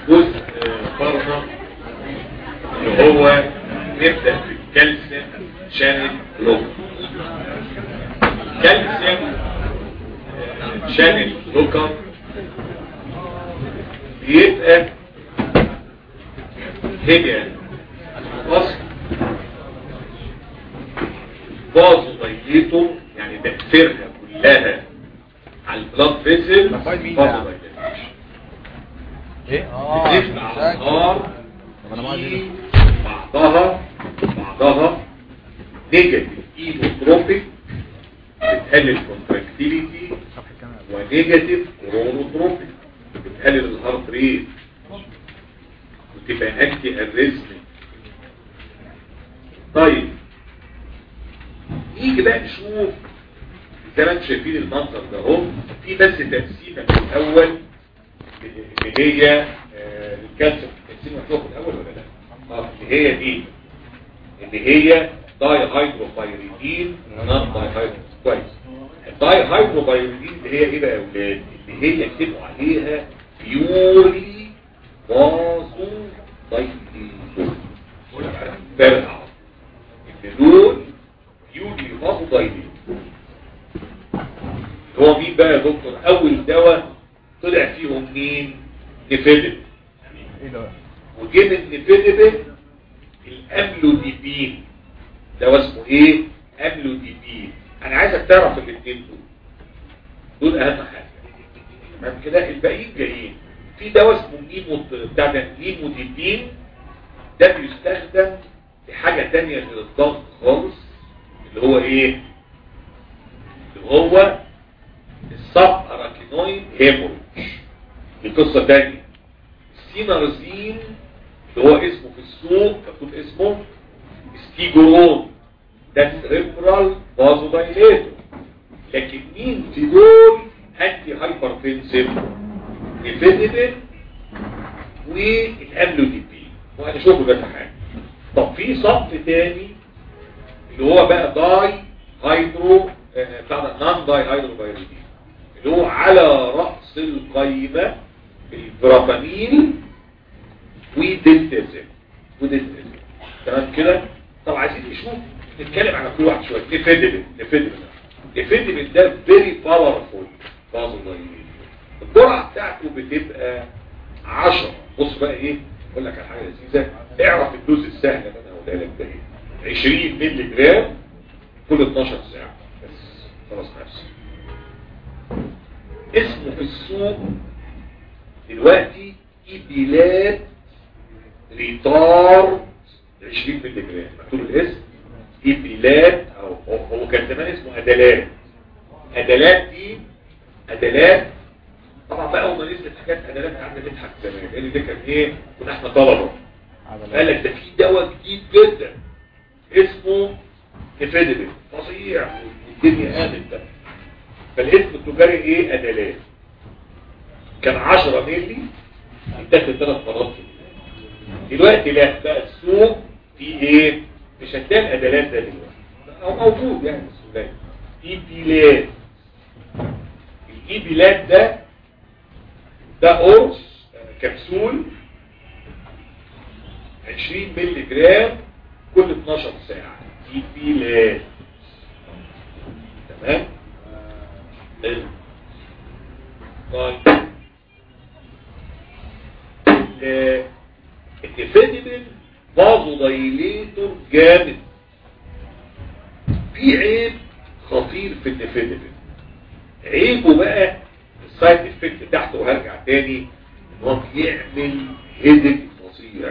جزء فرضا اللي هو نبدأ في الكالسيوم شانل لوك الكالسيوم شانل لوكر بيبقى هي اصل بازو ضيته يعني تأثيرها كلها على البلاد فيزل مفايد مين بازو ده؟ ضيته ايه اه بتفرع على النار طب انا ما عايز في بعضها بعضها نيجاتيف ايموتروبيك بتقلل كونتراكتيليتي ونيجاتيف كورونوتروبيك بتقلل الهارت ريت وتبقى انتي اريزمي طيب نيجي بقى نشوف زي ما انتم شايفين المنظر ده اهو في بس تقسيمه في الاول اللي هي آه، الكالسيوم تقسيمه مفتوحه في الاول ولا لا؟ اه اللي هي دي اللي هي داي هيدروبايريدين نون داي هيدرو كويس الداي هيدروبايريدين اللي هي ايه بقى يا اولاد اللي هي يكتبوا عليها بيوري بازو دايليتور فرقع اللي دول بيوري بازو دايليتور هو مين بقى يا دكتور اول دواء طلع فيهم مين نفيدب ايه ده وجه من نفيدب الاملوديبين دواء اسمه ايه املوديبين انا عايزك تعرف الاثنين دول دول اهم حاجه تمام كده الباقيين جايين في دواء اسمه نيمو بتاع ده نيموديبين ده بيستخدم في حاجه تانية غير الضغط خالص اللي هو ايه اللي هو الصب اراكينويد هيموريج دي قصة تانية السينارزين اللي هو اسمه في السوق مكتوب اسمه ستيجورون ده سريبرال بازو دايليتور لكن مين في دول انتي هايبرتنسيف نيفيدين والاملوديبين وهنشوفه ده حاجه طب في صف تاني اللي هو بقى داي هيدرو آه، بتاع ده نان داي هيدرو بايريدين اللي هو على رأس القائمة البرافامين ودلتازين ودلتازين تمام كده طب عايزين نشوف نتكلم على كل واحد شويه نفيدبل نفيدبل نفيدبل ده فيري باورفول بازو الجرعه بتاعته بتبقى 10 بص بقى ايه اقول لك على حاجه لذيذه اعرف الدوز السهله اللي انا هقولها لك ده ايه 20 مللي جرام كل 12 ساعه بس خلاص نفسي اسمه في السوق دلوقتي ايبيلات ريتار 20 مللي جرام مكتوب الاسم ايبيلات او هو- هو كان زمان اسمه ادلات ادلات دي ادلات طبعا بقى اول ما نزلت حاجات ادلات قعدنا نضحك زمان لان ده كان ايه كنا احنا طلبه قال لك ده في دواء جديد جدا اسمه نفيدبل فظيع والدنيا قامت بقى فالاسم التجاري ايه ادلات كان 10 مللي يتاخد ثلاث مرات في اليوم. دلوقتي لا بقى السوق في ايه مش هتلاقي الادلات ده دلوقتي او موجود يعني بس قليل في بيلات الاي بيلات ده ده قرص آه، كبسول 20 مللي جرام كل 12 ساعة دي بيلات تمام حلو. طيب ال- النفيدبل بازو دايليتور جامد في عيب خطير في النفيدبل عيبه بقى السايد افكت بتاعته وهرجع تاني ان هو بيعمل هيدك فظيع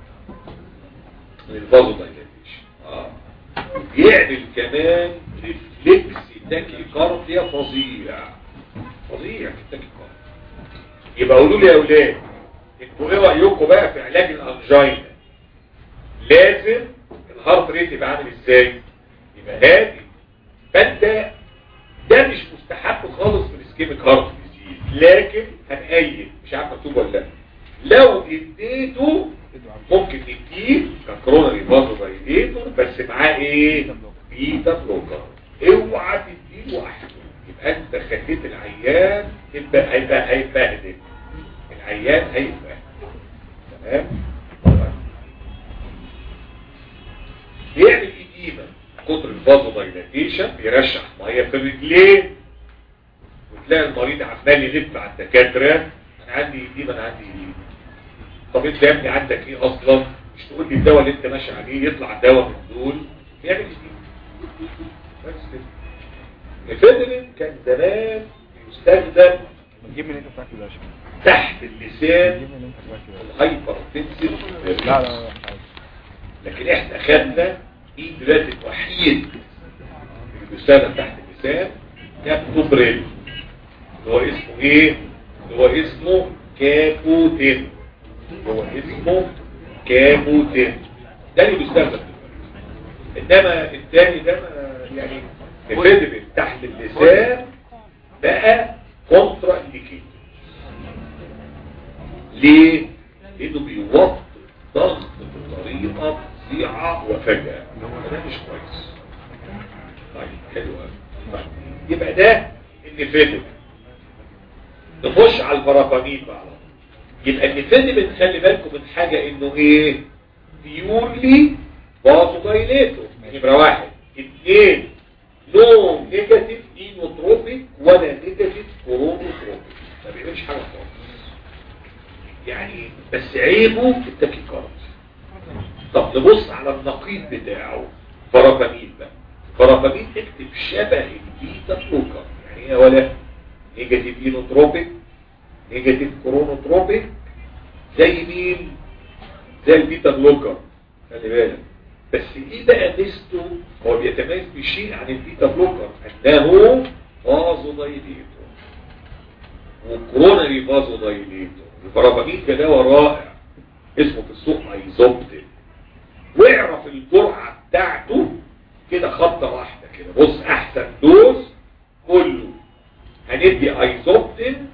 من الفازو دايليتيشن اه بيعمل كمان ريفلكس تاكيكارديا فظيع فظيع في التاكيكارديا يبقى قولوا لي يا اولاد انتوا ايه رايكم بقى في علاج الانجينا لازم الهارت ريت يبقى عامل ازاي يبقى هادي فانت ده مش مستحب خالص في الاسكيميك هارت ديزيز لكن هنأيد مش عارف مكتوب ولا لا لو اديته ممكن نديه ككرونري فازو دايليتور بس معاه ايه بيتا بلوكر اوعى تديله واحد يبقى انت خليت العيان يبقى هيبقى هيبهدل العيان هيبقى تمام طيب. بيعمل ايديما كتر الفازو دايلاتيشن بيرشح ميه في الرجلين وتلاقي المريض عمال يلف على الدكاتره انا عندي ايديما انا عندي ايديما طب انت يا ابني عندك ايه اصلا مش تقول لي الدواء اللي انت ماشي عليه يطلع دواء من دول بيعمل ايديما بس كده الفيدرين كان زمان يستخدم نجيب من انت بتاعك ده عشان تحت اللسان نجيب من انت بتاعك ده الهايبر تنسل لا لا لا عادي. لكن احنا خدنا ايه دلوقتي الوحيد اللي بيستخدم تحت اللسان كابتوبريل اللي هو اسمه ايه اللي هو اسمه كابوتين اللي هو اسمه كابوتين ده اللي بيستخدم دلوقتي انما الثاني ده ما- يعني الفيدبل تحت اللسان بقى كونترا انديكيتور ليه؟ لانه بيوطي الضغط بطريقه فظيعه وفجاه ده مش كويس طيب حلو قوي طيب يبقى ده النفيدبل نخش على البرافامين بقى على طول. يبقى النفيدبل خلي بالكم من حاجه انه ايه بيورلي بازو دايليتور نمره واحد اثنين نو نيجاتيف اينوتروبيك ولا نيجاتيف كورونوتروبيك ما بيعملش حاجه خالص يعني بس عيبه في التكيكارد طب نبص على النقيض بتاعه فرافامين بقى فرافامين اكتب شبه البيتا بلوكر يعني ايه يا ولا نيجاتيف اينوتروبيك نيجاتيف كورونوتروبيك زي مين زي البيتا بلوكر خلي بالك بس ايه بقى ميزته هو بيتميز بشيء عن البيتا بلوكر انه فازو دايليتور وكرونري فازو دايليتور البرافامين كدواء رائع اسمه في السوق ايزوبتين واعرف الجرعه بتاعته كده خطه واحده كده بص احسن دوز كله هندي ايزوبتين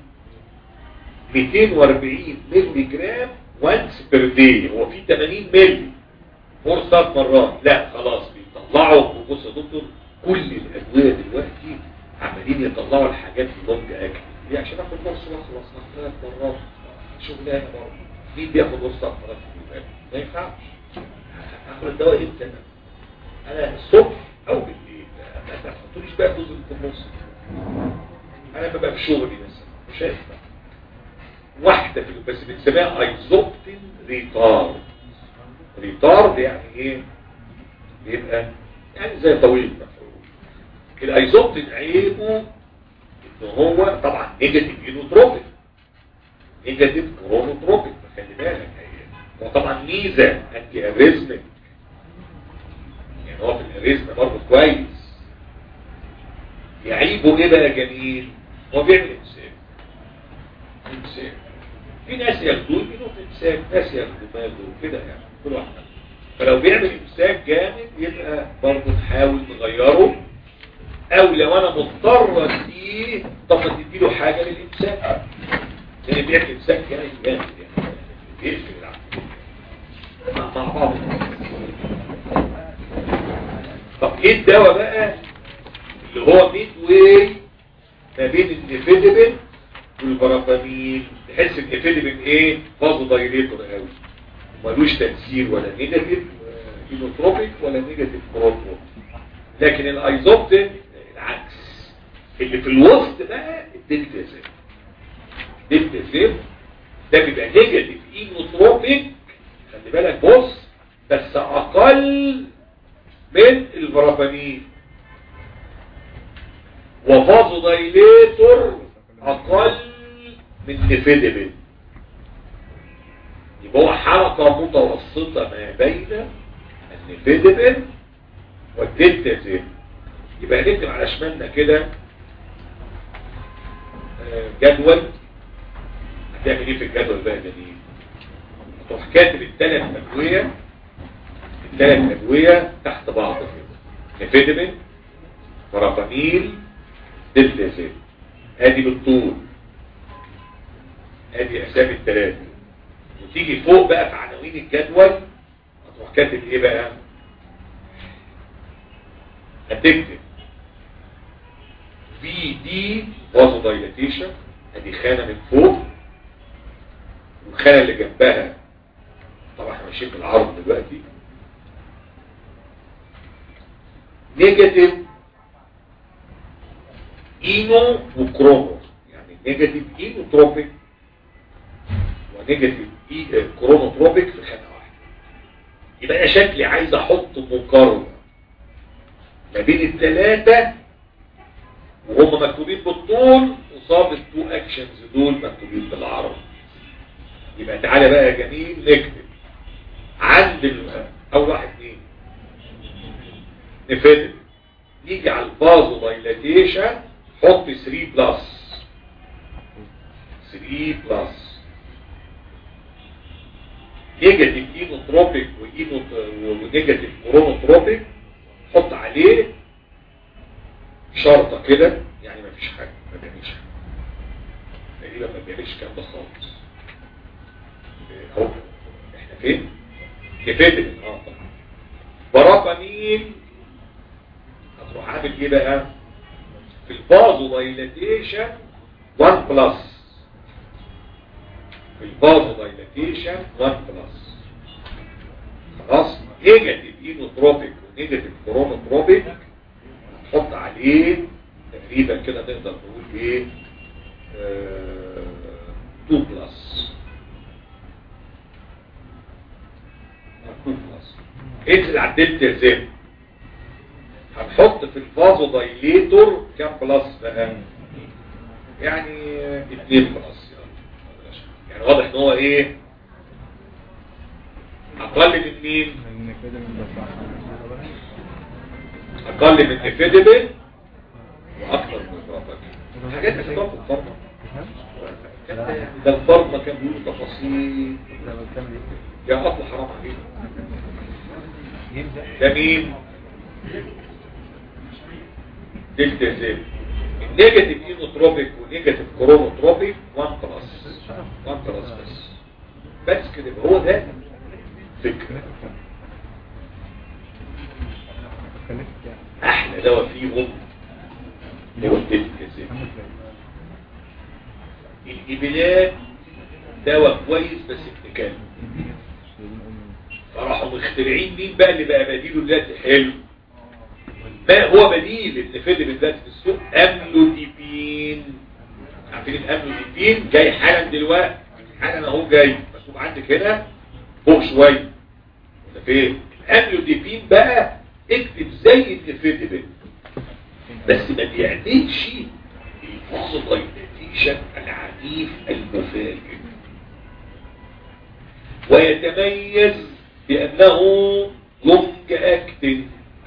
240 مللي جرام وانس بير داي هو في 80 مللي فرصة مرات لا خلاص بيطلعوا بص يا دكتور كل الادويه دلوقتي عمالين يطلعوا الحاجات اللونج اكل ليه عشان اخد نص واخلص ثلاث مرات شغلانه برضه مين بياخد نص ثلاث مرات في اليوم؟ ما ينفعش اخد الدواء امتى انا؟ انا الصبح او بالليل ما ما تحطوليش بقى دوز في النص انا ببقى في شغلي مثلا مش هينفع واحده في بس بنسميها ايزوبتين ريتارد ريتارد يعني ايه بيبقى يعني زي طويل مفعول الايزوبتين عيبه ان هو طبعا نيجاتيف اينوتروبيك نيجاتيف كرونوتروبيك خلي بالك هي هو طبعا ميزه انتي اريزمك يعني هو في الاريزم برضه كويس يعيبه ايه بقى جميل هو بيعمل امساك امساك في ناس ياخدوه يجيله امساك ناس ياخدوا ماله كده يعني كل واحد فلو بيعمل امساك جامد يبقى برضه نحاول نغيره او لو انا مضطر اديه طب ما تديله حاجه للامساك لان بيعمل امساك جامد جامد يعني بيقفل العقل مع مع بعض طب ايه الدواء بقى اللي هو ميد واي ما بين النيفيدبين والبرافامين تحس النيفيدبين ايه فازو دايليتور قوي ملوش تأثير ولا نيجاتيف اينوتروبيك ولا نيجاتيف كروتروبيك لكن الايزوبتين العكس اللي في الوسط بقى الدلتازيم الدلتازيم ده بيبقى نيجاتيف اينوتروبيك خلي بالك بص بس اقل من الفرافامين وفازو دايليتور اقل من نيفيدبين يبقى هو حركة متوسطة ما بين النيفيدبين والدلتازين يبقى نكتب على شمالنا كده آه، جدول هتعمل ايه في الجدول بقى جميل هتروح كاتب الثلاث ادويه الثلاث ادويه تحت بعض كده نيفيدبين فرافاميل دلتازين ادي بالطول ادي اسامي الثلاثه وتيجي فوق بقى في عناوين الجدول هتروح كاتب ايه بقى هتكتب في دي وازو دايلاتيشن ادي خانه من فوق والخانه اللي جنبها ماشيين بالعرض دلوقتي نيجاتيف اينو وكرومو يعني نيجاتيف اينوتروبيك ونيجاتيف إي- كرونوتروبيك في خانه واحده يبقى انا شكلي عايز احط مقارنه ما بين الثلاثه وهم مكتوبين بالطول قصاد التو اكشنز دول مكتوبين بالعرض يبقى تعالى بقى يا جميل نكتب عند ال- اول واحد مين نفدل نيجي على الفازو دايلاتيشن حط 3 بلس 3 بلس نيجاتيف اينوتروبيك واينو ونيجاتيف كرونوتروبيك حط عليه شرطة كده يعني ما فيش حاجة ما بيعملش حاجة تقريبا ما بيعملش الكلام ده خالص اهو احنا فين؟ كفيتل اه طبعا برابامين هتروح عامل ايه بقى؟ في الفازو دايلاتيشن 1 بلس في الفازو دايلاتيشن 1 بلس خلاص نيجاتيف اينوتروبيك ونيجاتيف كرونوتروبيك نحط عليه تقريبا كده نقدر نقول ايه آه 2 بلس 2 بلس انزل على الدلتا زين هنحط في الفازو دايليتور كام بلس بقى يعني 2 بلس يعني واضح ان هو ايه اقل من مين ان كده من ده اقل من افيدبل واكثر من بروباجين حاجات بتبقى في الفارما ده الفارما كان بيقول تفاصيل يا اطلع حرام عليك ده مين دلتا زد النيجاتيف اينوتروبيك ونيجاتيف كرونوتروبيك 1 بلس 1 بلس بس بس كده يبقى هو ده فكره احلى دواء فيهم هو الدلتا زد الإبلات دواء كويس بس ابتكال فراحوا مخترعين مين بقى اللي بقى بديله دلوقتي حلو ما هو بديل اللي فضل دلوقتي في السوق املوديبين عارفين الاملوديبين جاي حالا دلوقتي حالا اهو جاي مكتوب عندك هنا فوق شويه ولا فين الاملوديبين بقى اكتب زي النفيدبل بس ما بيعملش الفوزولايزيشن العنيف المفاجئ ويتميز بأنه لونج اكتنج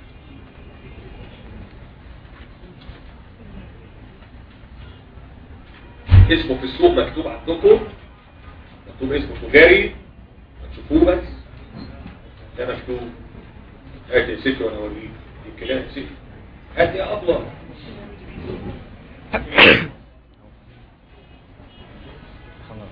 اسمه في السوق مكتوب عندكم مكتوب اسمه تجاري هتشوفوه بس ده مكتوب هات يا سيدي وانا اوريك الكلام يا سيدي هات يا ابله خلاص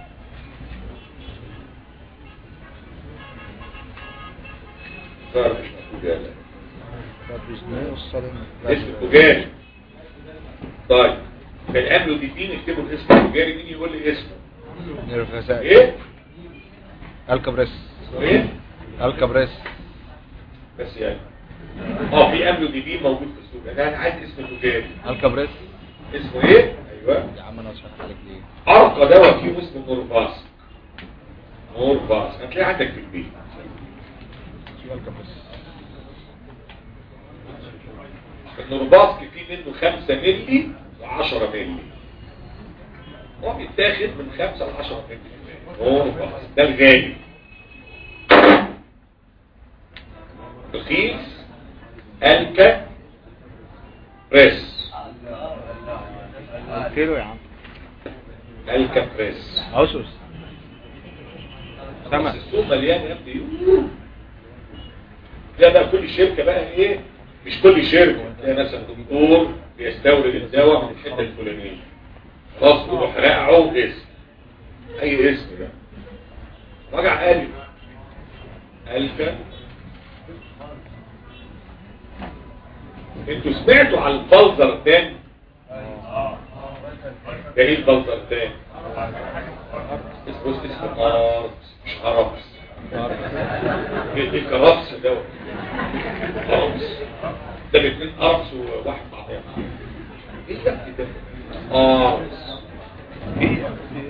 صار مش مكتوب يا لا وصل اسم تجاري طيب فالامل دي دين اكتبوا الاسم التجاري مين يقول لي اسمه نرفزاء ايه الكبريس اسمه ايه الكبريس بس يعني اه في امل دي دين موجود في السوق انا انا عايز اسم تجاري الكبريس اسمه ايه ايوه يا عم انا اشرح عليك ليه ارقى دواء فيه اسمه نورباس نورباس هتلاقيه عندك في البيت شو الكبريس النورباس فيه منه 5 مللي و10 مللي هو بيتاخد من 5 ل 10 مللي نورباس ده الغالي رخيص الكا بريس قلت له يا عم الكا بريس اسس بس سمع السوق مليان يا ابني ده بقى كل شركة بقى ايه مش كل شركة تلاقي مثلا دكتور بيستورد الدواء من الحتة الفلانية خلاص يروح راقعه اسم اي اسم ده وجع قلب الكا انتوا سمعتوا عن البلزرتان ده ايه البلزرتان اسمه اسمه ارض مش عربس دي كرفس دوت كرفس ده باتنين قرص وواحد مع بعض ايه يا ابني ده قرص ايه يا ابني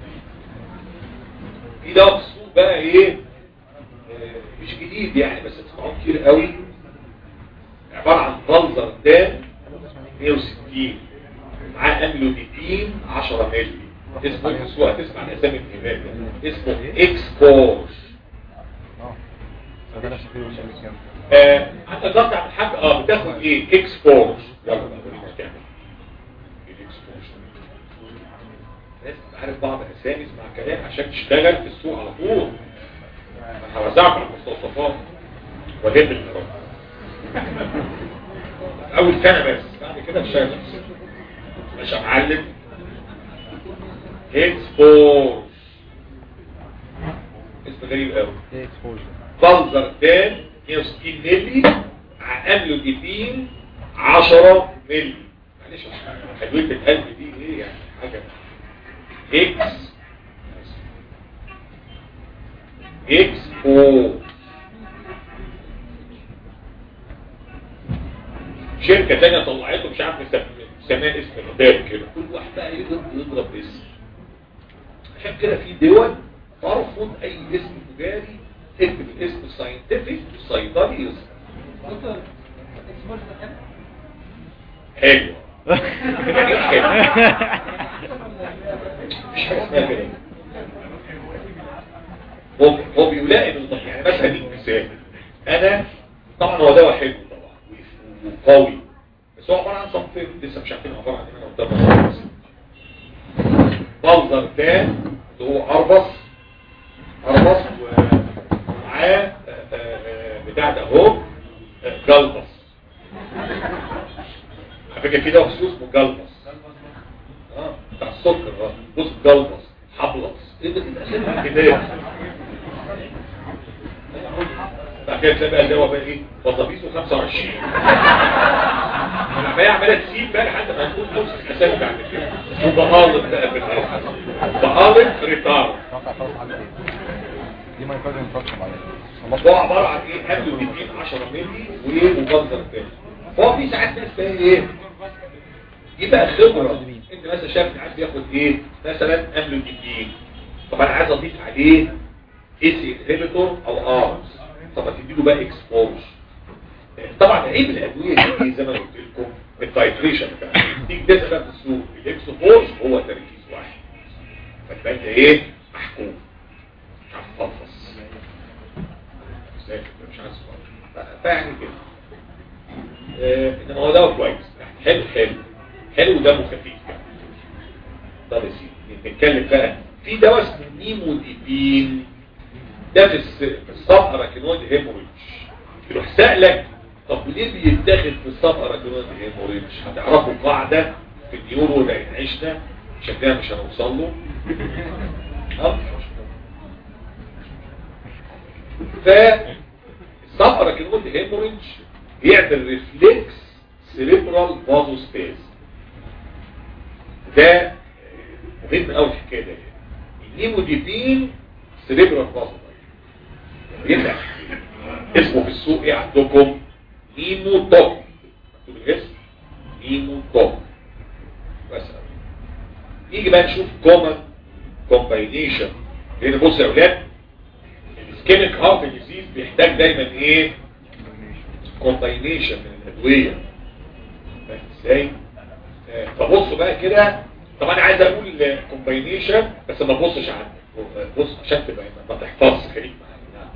في ده في السوق بقى ايه آه، مش جديد يعني بس تسمعوه كتير قوي عبارة عن بلزر دان 160 معاه املوديتين 10 مللي اسمه في السوق هتسمع الاسامي الكبيرة اسمه اكس فورش اه فده انا شايفه مش عارف كام آه، انت ضغط على الحاجة اه بتاخد ايه اكس فورش يلا بقى ورينا تعمل ايه الاكس فورش لازم تبقى عارف بعض الاسامي اسمع كلام عشان تشتغل في السوق على طول هوزعك على المستوصفات وجد القرار اول سنه بس بعد كده تشتغل نفسك مش معلم اكس فورش اسم غريب قوي ايه اكسبوجر بلزر تان 160 مللي مع املوديبين 10 مللي معلش حلوية القلب دي ايه يعني حاجة اكس اكس او شركة تانية طلعته مش عارف مسم- مسميها اسم غباء كده كل واحد بقى يضرب يضرب اسم عشان كده في دول ترفض اي اسم تجاري تكتب الاسم الساينتفك الصيدلي يظهر حلو يعني إيه حلو مش حاجه اسمها كده هو هو بيلائم الضغط يعني مثلا هديك مثال انا طبعا هو دواء حلو طبعا وقوي بس هو عباره عن صنفين لسه مش عارفين عباره عن ايه انا قدام بلزر تان اللي هو اربص اربص ومعاه آه، آه، بتاع ده اهو آه، جلبص على فكره كده خصوص اسمه جلبص اه بتاع السكر اه بص جلبص حبلص ايه ده كده اسامي كده بعد كده تلاقي بقى الدواء بقى ايه بطابيسه 25 العمليه عماله تسيب بقى لحد ما تكون تمسك اسامي بعد كده وبقالط بقى في الاخر بقالط ريتارد اتوقع خلاص عندي ايه دي ما يقدر ينفصل عليها الموضوع عبارة عن ايه قبل وبيتين 10 مللي وايه وبنظر تاني فهو في ساعات ناس بقى ايه يبقى خبرة انت مثلا شايف عايز ياخد ايه مثلا املوديبين طب انا عايز اضيف عليه اس انهبيتور او ارمز طب هتديله بقى اكسبوج طبعا عيب الادويه دي إيه زي ما قلت لكم التايتريشن بتاع تيجي تسال بقى في السوق الاكسبوج هو تركيز واحد فتبقى انت ايه محكوم مش عارف تفصص ازاي مش عايز أفصص. فيعني كده آه، انما هو دواء كويس حلو حلو حلو ودمه خفيف يعني طب يا سيدي نتكلم بقى في دواء اسمه نيموديبين ده في الس- في السب اراكينويد هيموريدج يروح سألك طب ليه بيتاخد في السب اراكينويد هيموريدج هتعرفوا قاعدة في النيورو لان عشنا شكلها مش هنوصل له اه مش مشكلة. فالسب اراكينويد هيموريدج بيعمل ريفلكس سيريبرال فازوسباز ده مهم قوي الحكايه دي النيموديبين سيريبرال فازوسباز بيبقى اسمه في السوق ايه عندكم نيمو توك مكتوب الاسم نيمو توك بس نيجي بقى نشوف كومن كومباينيشن لان بص يا اولاد السكينك هارت ديزيز بيحتاج دايما ايه كومباينيشن من الادويه فاهم ازاي آه، فبصوا بقى كده طب انا عايز اقول كومباينيشن بس ما تبصش عندك بص عشان تبقى ما تحفظش خليك معايا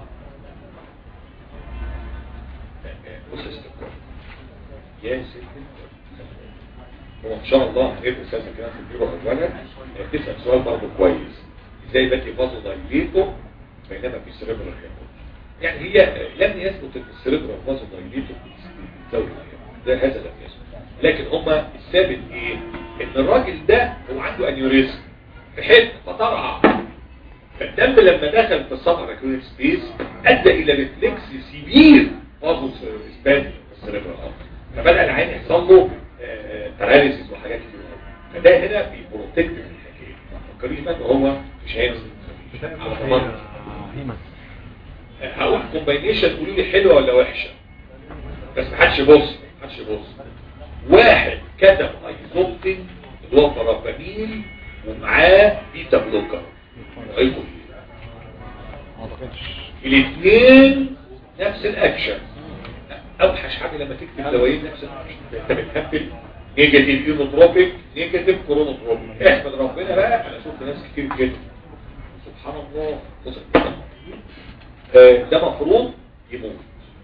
بص يا ست الكل. يا ست الكل. هو ان شاء الله هنبقى استاذ كده في البيرو اولا تسال سؤال برضه كويس ازاي باتي فازو دايليتو بينما في سيريبرال هيموريدج يعني هي لم يثبت ان السيريبرال فازو دايليتو بتزود الهيموريدج. ده هذا لم يثبت لكن هما الثابت ايه ان الراجل ده هو عنده انيوريزم في حته فطرعه فالدم لما دخل في الصفحه ريكويت سبيس ادى الى ريفلكس سيفير فازو سباز في السيريبرال فبدا العين يحصل له باراليسيس وحاجات كتير قوي. فده هنا بيبروتكت من الحكايه ما تفكريش بقى إن هو مش هينزل خفيف على ضمان هيمة هقول كومباينيشن قولوا لي حلوه ولا وحشه بس ما حدش يبص ما حدش يبص واحد كتب ايزوبتين اللي هو فرابامين ومعاه بيتا بلوكر رايكم إيه؟ ما اعتقدش الاثنين نفس الاكشن اوحش حاجه لما تكتب دوايين نفس الاكشن انت بتهبل نيجاتيف ايموتروبيك نيجاتيف كورونوتروبيك احمد ربنا بقى انا شفت ناس كتير كده سبحان الله بص كده. آه، ده مفروض يموت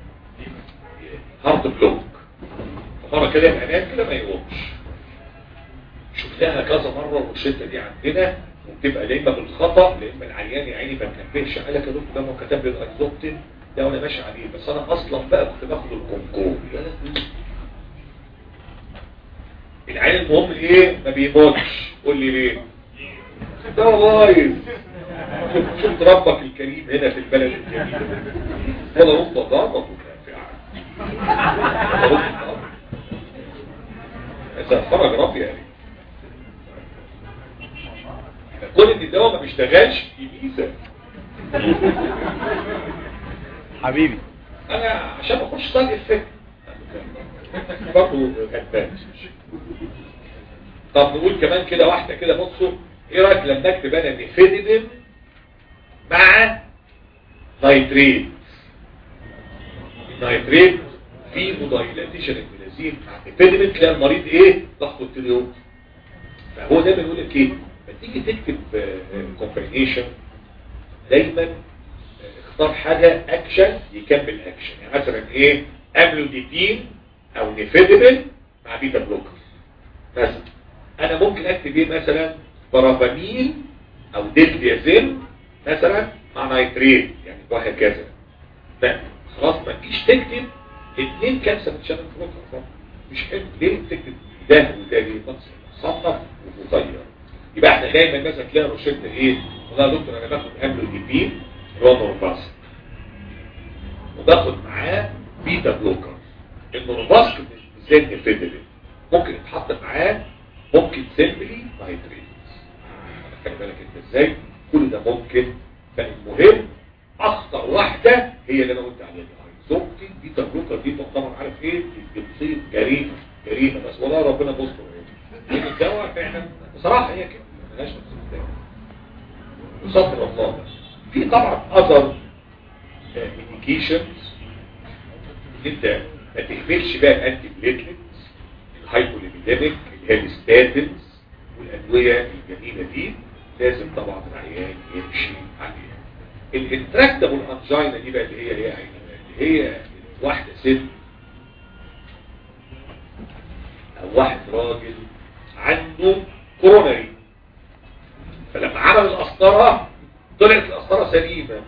هارت بلوك مرة كده يبقى نام كده ما يقومش شفناها كذا مرة الروشتة دي عندنا وبتبقى لا اما بالخطأ لا اما العيان يا عيني ما تنبهش قال لك يا دكتور ده ما هو كتب لي الايزوبتين ده وانا ماشي عليه بس انا اصلا بقى كنت باخد الكونكور يا لهوي. العيان المهم ايه ما بيموتش قول لي ليه ده بايظ شفت ربك الكريم هنا في البلد الجميل ولا رب ضابط ونافع ولا رب ضابط إذا فرج ربي يعني كل ان الدواء ما بيشتغلش دي ميزه حبيبي انا عشان ما اخش صلي الفكر برضه غلبان طب نقول كمان كده واحده كده بصوا ايه رايك لما اكتب انا نيفيدين مع نايتريت النايتريت في مضايلاتيشن البنزين مع نيفيدين تلاقي المريض ايه ضغطه التليون فهو دايما يقول لك ايه لما تيجي تكتب كومبينيشن دايما اختار حاجة اكشن يكمل اكشن يعني مثلا ايه املوديبين او نيفيدبل مع بيتا بلوكر مثلا انا ممكن اكتب ايه مثلا برافامين او ديلديازين مثلا مع نايتريت يعني وهكذا لا خلاص ما تجيش تكتب اثنين كانسر شانل بلوكر مش حلو ليه تكتب ده وده ليه صنف ومغير يبقى احنا دايما مثلا تلاقي روشته ايه والله يا دكتور انا باخد املوديبين اللي هو نورباسك وباخد معاه بيتا بلوكر النورباسك زي النفيدلين ممكن يتحط معاه ممكن سيمبلي نايتريت خلي بالك انت ازاي كل ده ممكن فالمهم اخطر واحده هي اللي انا قلت عليها دي زوجتي بيتا بلوكر دي تعتبر عارف ايه بتصيب جريمه جريمه بس والله ربنا بيستر لان الدواء فعلا بصراحه هي كده ملهاش نفس وستر الله بس في طبعا اذر ميديكيشنز انت ما تهملش بقى الانتي بليتلتس الهايبوليبيديميك اللي هي الستاتنز والادويه الجميله دي لازم طبعا العيان يمشي عليها الانتراكتابل انجينا دي بقى اللي هي ايه اللي هي واحده ست او واحد راجل عنده كورونري فلما عمل القسطره طلعت القسطره سليمه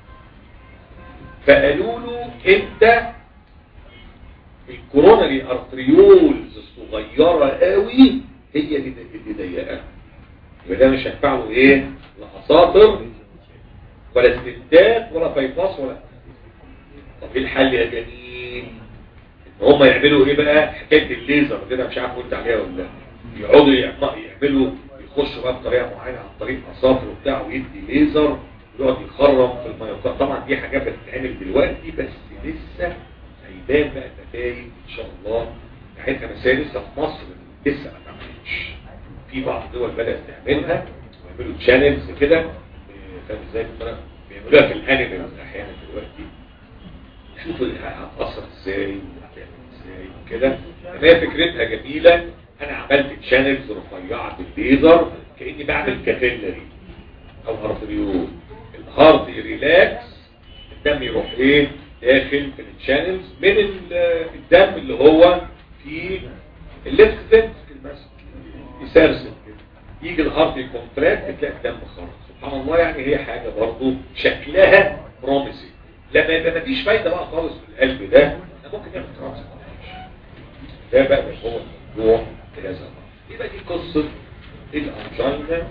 فقالوا له انت الكورونري ارتريولز الصغيره قوي هي اللي اللي ضيقه يبقى ده مش هينفع له ايه لا اساطر ولا استنتاج ولا بايباس ولا طب ايه الحل يا جميل ان هم يعملوا ايه بقى حكايه الليزر كده مش عارف قلت عليها ولا لا يقعدوا يعملوا يخشوا بقى بطريقه معينه عن طريق اساطر وبتاع ويدي ليزر يقعد يخرم في الميوقات طبعا دي حاجات بتتعمل دلوقتي بس لسه هيبان بقى النتائج ان شاء الله بتاعتها بس هي لسه في مصر لسه ما اتعملتش في بعض الدول بدات تعملها ويعملوا تشانلز كده فاهم ازاي بيعملوها في الانيمالز احيانا دلوقتي شوفوا هتاثر ازاي وهتعمل ازاي وكده هي فكرتها جميله انا عملت تشانلز رفيعه بالليزر كاني بعمل كابيلري او ارتريول الهارت ريلاكس الدم يروح ايه داخل في الشانلز من الدم اللي هو في الليفت فنتركل مثلا يسرسل كده يجي الهارت يكونتراكت تلاقي الدم خرج سبحان الله يعني هي حاجه برضو شكلها بروميسي لما يبقى مفيش فايده بقى خالص في القلب ده ممكن يعمل ترانسبلانتيشن ده بقى هو الموضوع في هذا يبقى دي قصه الانجينا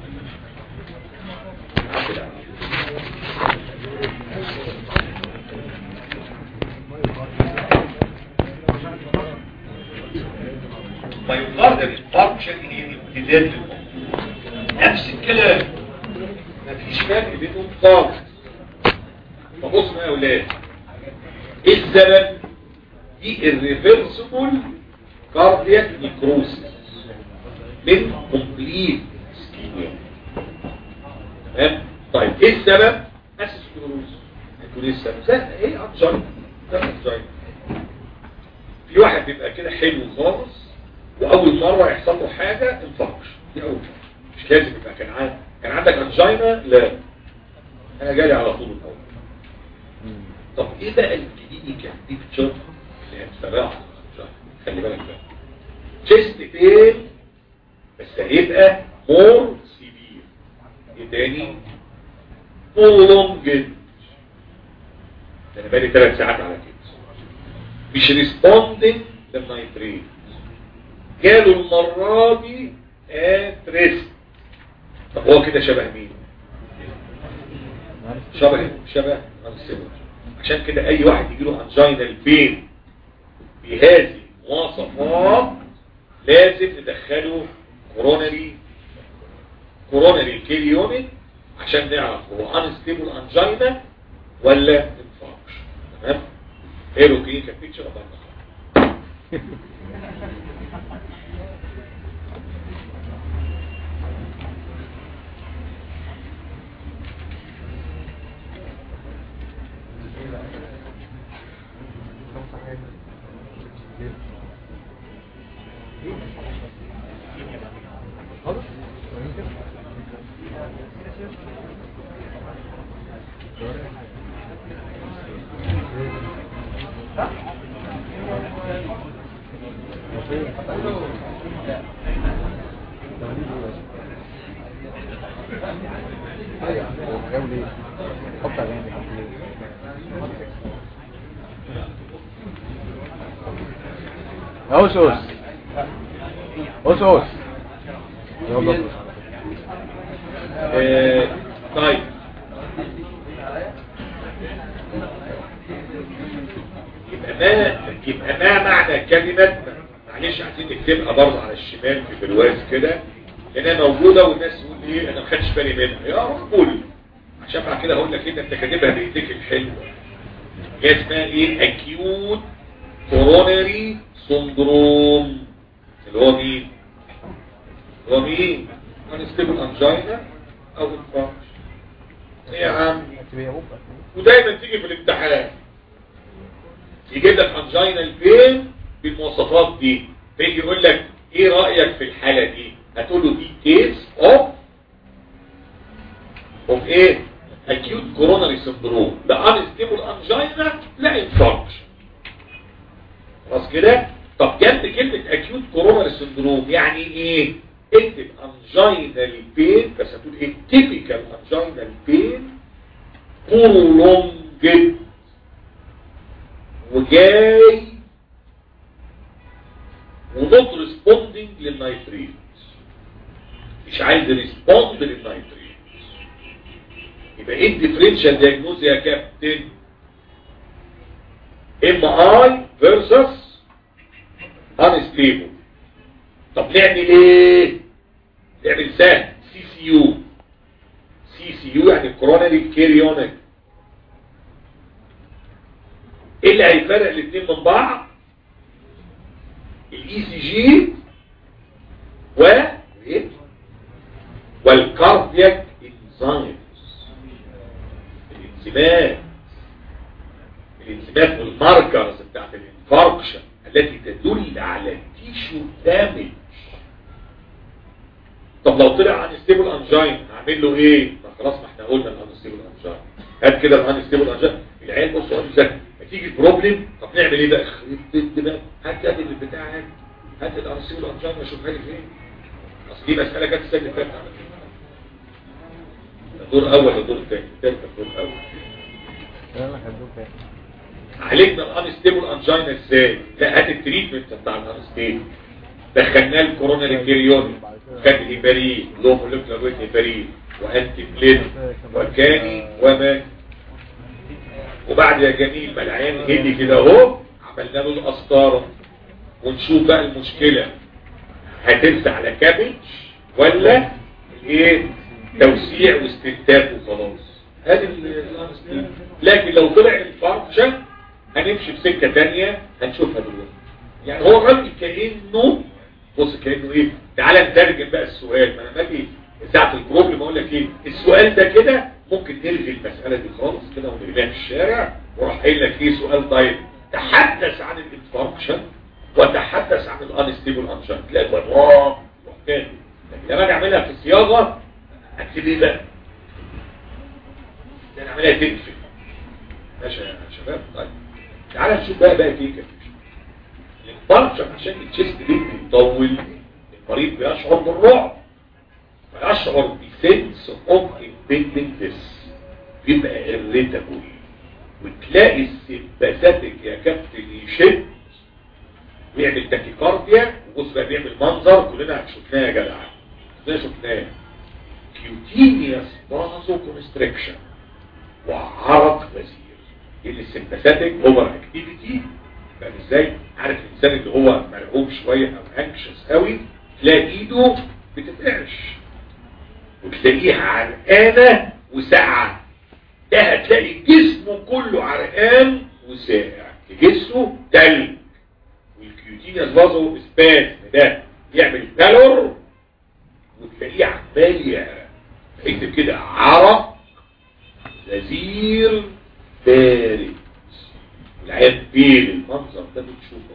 عبد العزيز ما يقارن الفانكشن هي امتداد للموضوع نفس الكلام مفيش فرق بينهم خالص فبص يا اولاد ايه السبب دي الريفرسبل كاردياك نيكروسيس من كومبليت اسكيميا تمام طيب ايه السبب اسسكلوروز هتقول ايه السبب سهل ايه انجينا ده انجينا في واحد بيبقى كده حلو خالص واول مره يحصل له حاجه انفرش دي اول حاجه مش لازم يبقى كان عندك كان عندك انجينا لا انا جالي على طول الاول طب ايه بقى الكلينيكال بيكتشر اللي هتتابعها خلي بالك بقى تشيست بين بس هيبقى مور سيفير ايه تاني prolonged انا بقالي ثلاث ساعات على كده مش ريسبوندنج للنايتريت جاله المرة دي اتريست طب هو كده شبه مين شبه شبه السيبر عشان كده اي واحد يجي له انجينال بين بهذه المواصفات لازم ندخله كورونري كورونري كيليونيك عشان نعرف هو انستيبل انجينا ولا انفاركش تمام ايرو كلينيكال بيكتشر ابقى اوس اوس اوس اوس يلا آه، طيب يبقى ما يبقى ما معنى كلمة معلش عايزين نكتبها برضه على الشمال في برواز كده لانها موجودة والناس تقول ايه انا ما خدتش بالي منها يا رب قول عشان بعد كده هقول لك ايه ده انت كاتبها بايديك الحلوة هي اسمها ايه اكيوت كورونري سندروم اللي هو مين هو مين انستيبل انجينا او انفاركش ايه يا عم ودايما تيجي في الامتحان يجيب لك انجينا البين بالمواصفات دي فيجي يقول لك ايه رايك في الحاله دي هتقول له دي كيس اوف اوف ايه اكيوت كوروناري سندروم لا انستيبل انجينا لا انفاركش خلاص كده طب جنب كلمه اكيوت كوروناري سندروم يعني ايه اكتب انجينال بين بس هتقول ايه تيبيكال انجينال بين prolonged وجاي ونوت ريسبوندنج للنايتريت مش عايز ريسبوند للنايتريت يبقى ايه الديفرنشال دياجنوز يا كابتن ام اي فيرسس انستيبل طب نعمل ايه نعمل سهل سي سي يو سي سي يو يعني كوروناري كيريونيك ايه اللي هيفرق الاثنين من بعض الاي سي جي و والكاردياك انزيمز الانزيمات الانزيمات والماركرز بتاعت الانفاركشن التي تدل على تيشو دامج طب لو طلع عن ستيبل انجين هعمل له ايه ما خلاص ما احنا قلنا الان ستيبل انجين هات كده الان ستيبل انجين العيال بصوا قالوا ازاي هتيجي بروبلم طب نعمل ايه بقى خريط ضد بقى هات هات البتاع هات هات الان ستيبل انجين واشوفها لك فين اصل دي مساله جت السنه اللي فاتت الدور اول الدور الثاني الثالث الدور الاول عالجنا الان ستيبل انجينا ازاي لا هات التريتمنت بتاع الان ستيبل دخلناه الكوروناري كيريون خد هيبارين لو مولكيولار ويت هيبارين وانتي بلين وكاني وما وبعد يا جميل ما العيان هدي كده اهو عملنا له القسطره ونشوف بقى المشكله هترسى على كابج ولا ايه توسيع واستنتاج وخلاص هذه ال- لكن لو طلع الفانكشن هنمشي في سكه ثانيه هنشوفها دلوقتي يعني هو الراجل كانه بص كانه ايه تعالى نترجم بقى السؤال ما انا باجي ساعه البروبلم اقول لك ايه السؤال ده كده ممكن نلغي المساله دي خالص كده ونرميها في الشارع وراح قايل لك ايه سؤال طيب تحدث عن الانفاركشن وتحدث عن الانستيبل انشن تلاقي بقى روح تاني لكن لما اجي اعملها في الصياغه هكتب ايه بقى؟ ده انا اعملها تقفل ماشي يا شباب طيب تعالى نشوف بقى بقى كيكه الانفاركشن عشان التشيست ليه بيطول المريض بيشعر بالرعب فيشعر بسنس اوف impending this بيبقى irritable وتلاقي السباساتيك يا كابتن يشد ويعمل تاكيكارديا وبص بقى بيعمل منظر كلنا شفناه يا جدع كلنا شفناه كيوتينيوس بازو كونستريكشن وعرق غزير السمباثيك اوفر اكتيفيتي فاهم ازاي عارف الانسان اللي هو مرعوب شويه او انكشس قوي تلاقي ايده بتترعش وتلاقيها عرقانه وساقعه ده هتلاقي جسمه كله عرقان وساقع جسمه تلج والكيوتينيوس بازو سباس ده يعمل كالور وتلاقيه عمال يعرق اكتب كده عرق غزير بارد والعيال بيل المنظر ده بتشوفه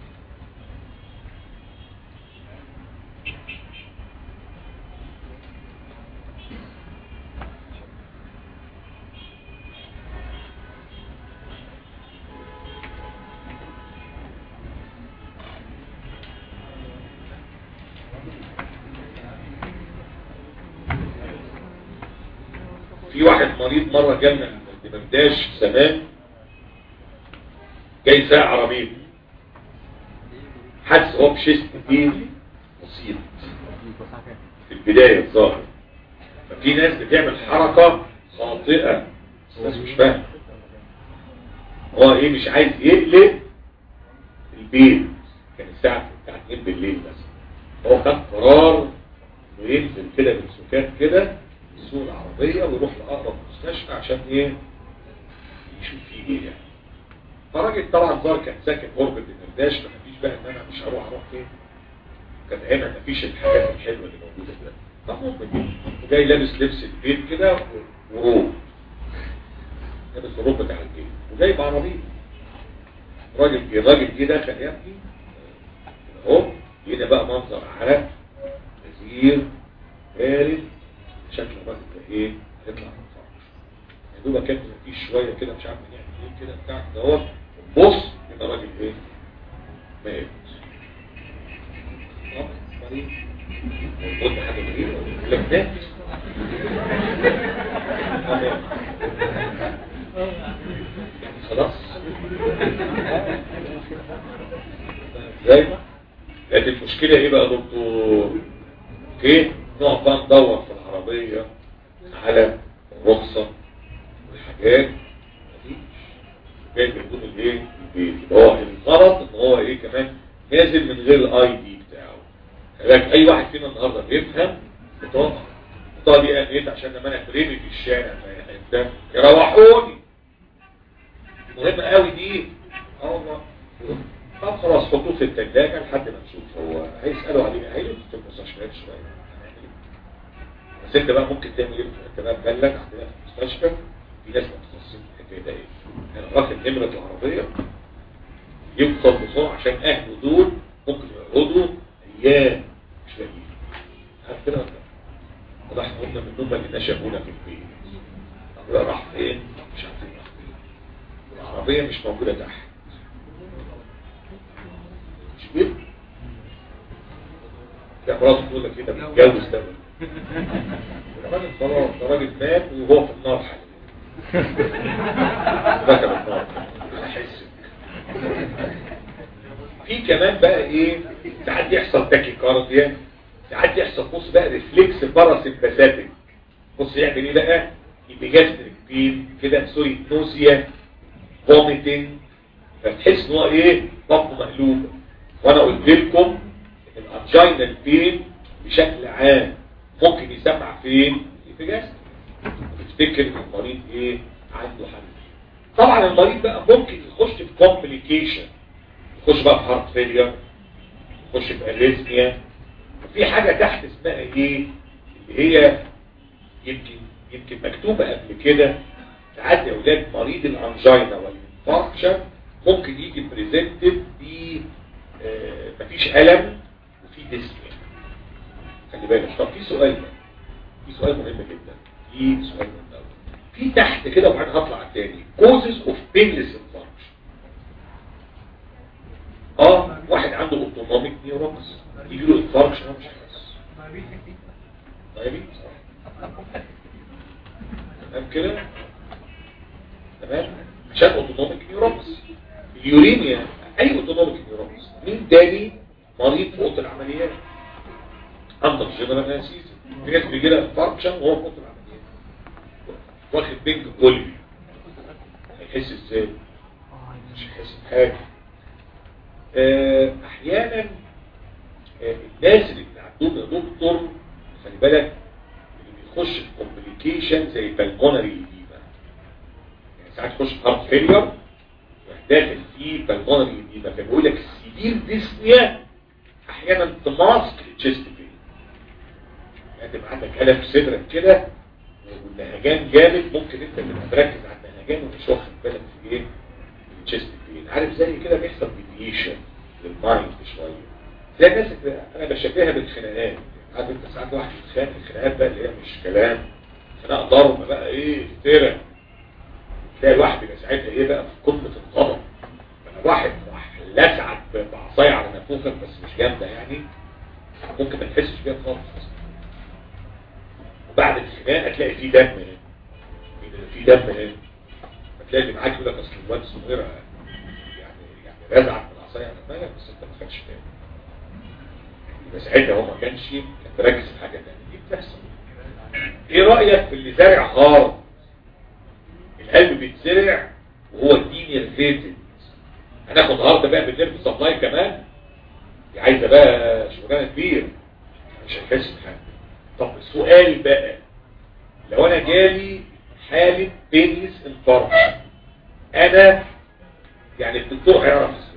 في واحد مريض مرة جالنا من الدمرداش زمان جاي ساعة عربية حس هو بشيست بين بسيط في البداية الظاهر ففي ناس بتعمل حركة خاطئة الناس مش فاهم هو ايه مش عايز يقلب البيت كان الساعة بتاع 2 بالليل بس هو خد قرار انه ينزل كده بالسكات كده يسوق العربية ويروح لأقرب مستشفى عشان ايه يشوف فيه ايه يعني فالراجل طبعا ظهر كان ساكن قرب الدمرداش فمفيش بقى ان انا مش هروح اروح فين كان هنا مفيش الحاجات الحلوه اللي موجوده ده فمهم جدا وجاي لابس لبس البيت كده وروب لابس الروب بتاع البيت وجاي بعربيه الراجل جه الراجل جه دخل يا ابني اهو لقينا بقى منظر عرق غزير بارد شكل الراجل ده ايه هيطلع من الفرش يا دوبك كان مفيش شويه كده مش عارف نعمل ايه كده بتاع دوت بص يبقى راجل ايه مات طب مريض قلت حاجه غريبه يقول لك مات آه، مات. يعني خلاص ازاي لان المشكله ايه بقى يا دكتور اوكي نقعد بقى ندور في العربيه على الرخصه والحاجات مفيش جاي بيكون الايه البيت يبقى هو الغلط ان هو ايه كمان نازل من غير الاي دي بتاعه لكن اي واحد فينا النهارده بيفهم بطاقه البطاقه دي اهميتها عشان لما انا اترمي في الشارع فاهم يروحوني مهمه قوي دي اه والله طب خلاص حطوه في الثلاجه لحد ما نشوف هو هيسالوا عليه هيجوا في المستشفيات شويه هنعمل إيه؟ بس انت بقى ممكن تعمل ايه انت بقى تبلغ عندنا في المستشفى في ناس متخصصين في الحكايه ده ايه انا واخد نمره العربيه يوصل بسرعه عشان اهله دول ممكن يقعدوا ايام مش لاقيين عارف كده ولا لا؟ طب احنا قلنا منهم اللي نشأونا في البيت طب ده راح فين مش عارفين راح فين العربيه مش موجوده تحت مش كده يا مراته تقول لك كده بيتجوز ده الراجل خلاص ده راجل مات وهو في النار حاليا ركب النار على حسك في كمان بقى ايه ساعات يحصل تاكيكارديا ساعات يحصل بص بقى ريفلكس باراسمباثيك بص يعمل ايه بقى ايبيجاستريك بين كده سوري نوزيا فوميتنج فتحس ان هو ايه بطنه مقلوبه وانا قلت لكم ان الانجينال بين بشكل عام ممكن يسمع فين ايبيجاستريك تفتكر ان المريض ايه عنده حاجه طبعا المريض بقى ممكن يخش في كومبليكيشن يخش بقى في هارت فيلير يخش في اريزميا في حاجه تحت اسمها ايه اللي هي يمكن يمكن مكتوبه قبل كده ساعات يا اولاد مريض الانجينا والانفاركشن ممكن يجي بريزنتد ب آه، مفيش الم وفي ديسنيا خلي بالك طب في سؤال بقى في سؤال مهم جدا في سؤال مهم قوي في تحت كده وبعدين هطلع على التاني causes of painless infarction اه واحد عنده اوتونوميك نيوروكس يجي له انفاركشن هو مش حاسس طيب صح تمام كده تمام عشان اوتونوميك نيوروكس اليوريميا اي اوتونوميك نيوروكس مين تاني مريض في اوضه العمليات عندك جنرال انستيزيا في ناس بيجي لها انفاركشن وهو في اوضه العمليات واخد بنج كلي هيحس ازاي مش هيحس بحاجه آه، احيانا آه، الناس اللي عندهم يا دكتور خلي بالك اللي بيخش في كومبليكيشن زي بالمونري ايديما يعني ساعات تخش في هارت فيلير يروح داخل فيه بالمونري ايديما فبيقول لك السيفير ديسنيا احيانا تماسك التشيست بين يعني تبقى عندك الم في صدرك كده والنهجان جامد ممكن انت تبقى مركز على النهجان ومش واخد بالك في ايه في التشيست بين عارف زي كده بيحصل ديفيشن للمايند شويه زي الناس اللي انا بشبهها بالخناقات عارف انت ساعات واحد يتخانق الخناقات بقى اللي هي مش كلام خناقه ضرب بقى ايه افترا تلاقي الواحد يبقى ساعتها ايه بقى في قمه الغضب لما واحد راح لسعك بعصايه على نافوخك بس مش جامده يعني ممكن ما تحسش بيها خالص وبعد الخناقه تلاقي في دم هنا إيه ده؟ في دم هنا فتلاقي اللي معاك يقول لك اصل الواد الصغير يعني يعني رزعك بالعصايه على دماغك بس انت ما خدتش بالك يبقى ساعتها هو ما كانش كان مركز في حاجه ثانيه دي بتحصل ايه رايك في اللي زارع هارد القلب بيتزرع وهو الدين ريليتد هناخد هارد بقى بالنيرف سبلاي كمان دي عايزه بقى شغلانه كبيره مش هتحس بحاجه طب السؤال بقى لو انا جالي حاله بينلس انفاركشن انا يعني الدكتور هيعرف ازاي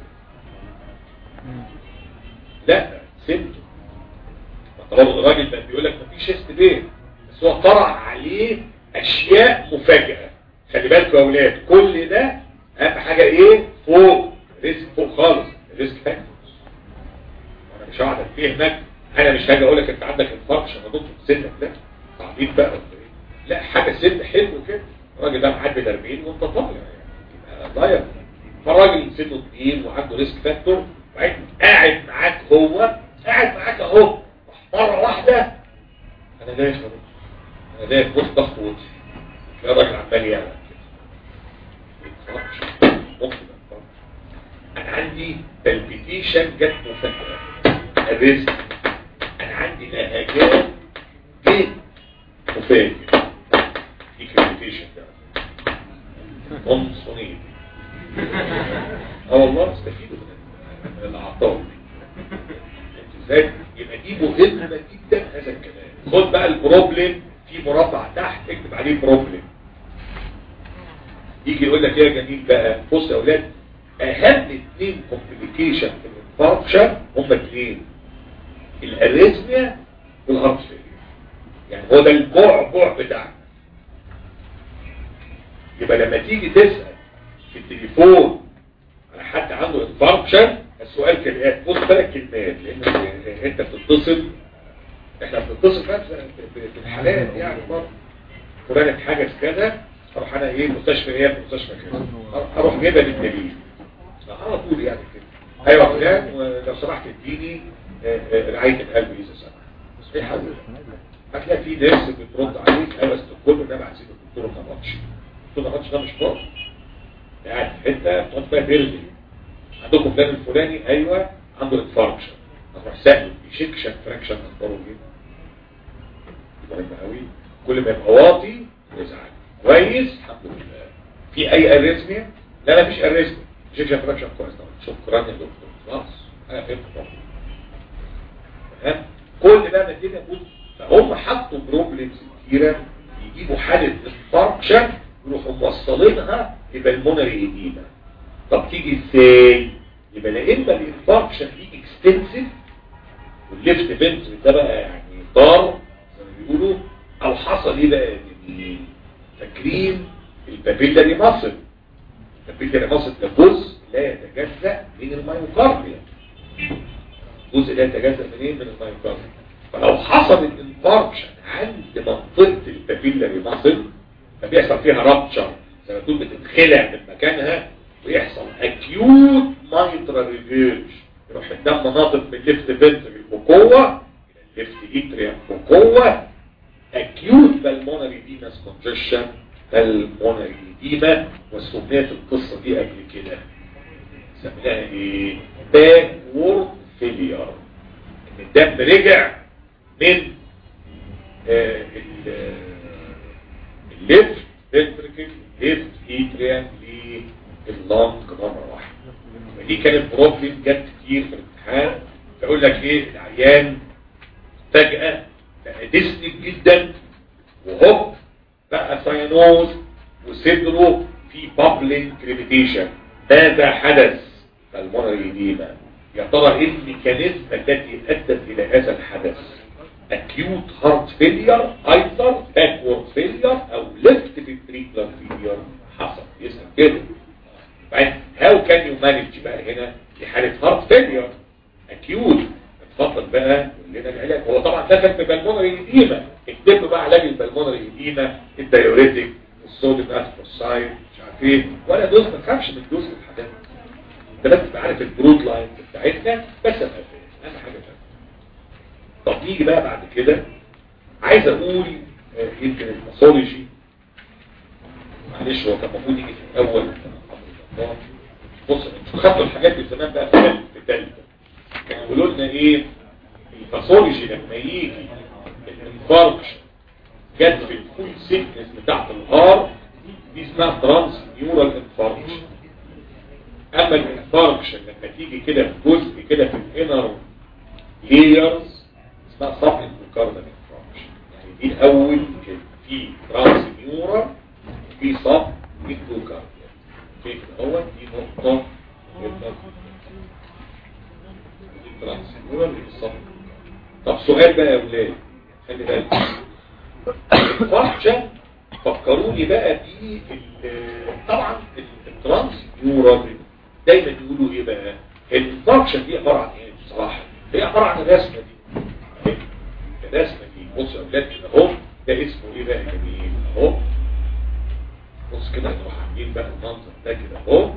لا سمته طالما الراجل بقى بيقول لك مفيش شيست بين بس هو طرح عليه اشياء مفاجئه خلي بالكم يا اولاد كل ده اهم حاجه ايه فوق ريسك فوق خالص الريسك فاكتورز انا مش هقعد اتفهمك انا مش هاجي اقول لك انت عندك انفاركشن يا دكتور في سنك ده تعبيط بقى ولا ايه لا حاجه سن حلو كده الراجل ده معدي ال 40 وانت طالع يعني يبقى ضايع فالراجل سنه كبير وعنده ريسك فاكتور وبعدين قاعد معاك هو قاعد معاك اهو مره واحده انا دايخ يا دكتور انا دايخ بص ضغط وجهي تلاقي الراجل عمال يعمل كده ممكن انا عندي بالبيتيشن جت مفاجاه الريسك انا عندي نهجات جه مفاجئ دي كريتيشن ده عنصرين اه والله استفيدوا من العطاء انت ازاي يبقى دي مهمه جدا هذا الكلام خد بقى البروبلم في مربع تحت اكتب عليه بروبلم يجي يقول لك ايه يا جميل بقى بص يا اولاد اهم اثنين كومبليكيشن في الانفاركشن هم اثنين الاريزميا والهارت فيلير يعني هو ده البعبع بتاعنا يبقى لما تيجي تسأل في التليفون على حد عنده انفاركشن السؤال كالآتي بص بالك كلمات لان انت بتتصل احنا بنتصل بقى في في الحالات يعني برضه فلان حاجه كذا اروح انا ايه مستشفى ايه مستشفى كذا اروح جايبها بالدليل على طول يعني كده ايوه فلان ولو سمحت اديني رعايه القلب اذا سمحت ايه حل هتلاقي في ناس بترد عليك ايوه بس كل ده بعد الدكتور ما رضش الدكتور ما رضش ده مش فاضي قاعد في حته بتقعد فيها بيرلي عندكم فلان الفلاني ايوه عنده انفاركشن هتروح سهل يشكشن فراكشن اخباره ايه مهم قوي كل ما يبقى واطي يزعل كويس الحمد لله في اي اريزميا لا لا مفيش اريزميا شكشن فراكشن كويس طبعا شكرا يا دكتور خلاص انا فهمت طبعا تمام كل ده نتيجه بص فهم حطوا بروبلمز كتيره يجيبوا حالة انفاركشن يروحوا موصلينها لبلمونري ايديما طب تيجي ازاي يبقى لا اما الانفاركشن دي اكستنسيف والليفت فنتري ده بقى يعني طار زي ما بيقولوا او حصل ايه بقى يعني فاكرين البابيلاري ماسل البابيلاري ماسل ده جزء لا يتجزأ من الميوكارديا جزء لا يتجزأ منين من الميوكارديا فلو حصل الانفاركشن عند منطقة البابيلاري ماسل فبيحصل فيها رابتشر زي ما تقول بتتخلع من مكانها ويحصل اكيوت مايترال ريفيرج يروح الدم ناطط من الليفت فنتري بقوه الى الليفت اتريم بقوه اكيوت بالمونري فينس كونجكشن بالمونري ديما وسميت القصه دي قبل كده سميناها ايه باك وورد فيلير ان الدم رجع من آه الليفت فنتريكل ليفت اتريم لللونج مره واحده ودي كانت بروبلم جت كتير في الامتحان فيقول لك ايه العيان فجأة بقى ديسني جدا وهوب بقى ساينوز وصدره في بابلين كريميتيشن ماذا حدث فالمرة ديما يا ترى ايه الميكانيزم التي ادت الى هذا الحدث acute heart failure either backward failure او left ventricular failure حصل يسمى كده بعدين how can you manage بقى هنا في حالة heart failure acute اتفضل بقى قول لنا العلاج هو طبعا دخل في بالمونري ايديما اكتب له بقى علاج البلمونري ايديما الدايوريتك الصوديوم افروسايد مش عارف ايه ولا دوز ما تخافش من دوز الحاجات انت بس تبقى عارف البرود لاين بتاعتنا بس ابقى فاهم اهم حاجه فاهم طب نيجي بقى بعد كده عايز اقول آه، يمكن الماثولوجي معلش هو كان المفروض يجي في الاول بص انتوا خدتوا الحاجات دي زمان بقى في ثالثه في ثالثه كانوا يقولوا لنا ايه الباثولوجي لما يجي الانفاركشن جت في الفول سيكنس بتاعت الهار دي اسمها ترانس نيورال انفاركشن اما الانفاركشن لما تيجي كده في جزء كده في الانر لايرز اسمها سب انفاركشن يعني دي اول كده في ترانس نيورال في سب انفاركشن في كده هو دي نقطه ترانسفورم للصف طب سؤال بقى يا ولاد خلي بالك الفرشة فكروني بقى في ال- طبعا الترانس نيورال دايما يقولوا ايه بقى الفرشة دي عبارة عن ايه بصراحة هي عبارة عن الرسمة دي أهي. الرسمة دي بصوا يا ولاد كده اهو ده اسمه ايه بقى يا جميل اهو بص كده نروح عاملين بقى المنظر ده كده اهو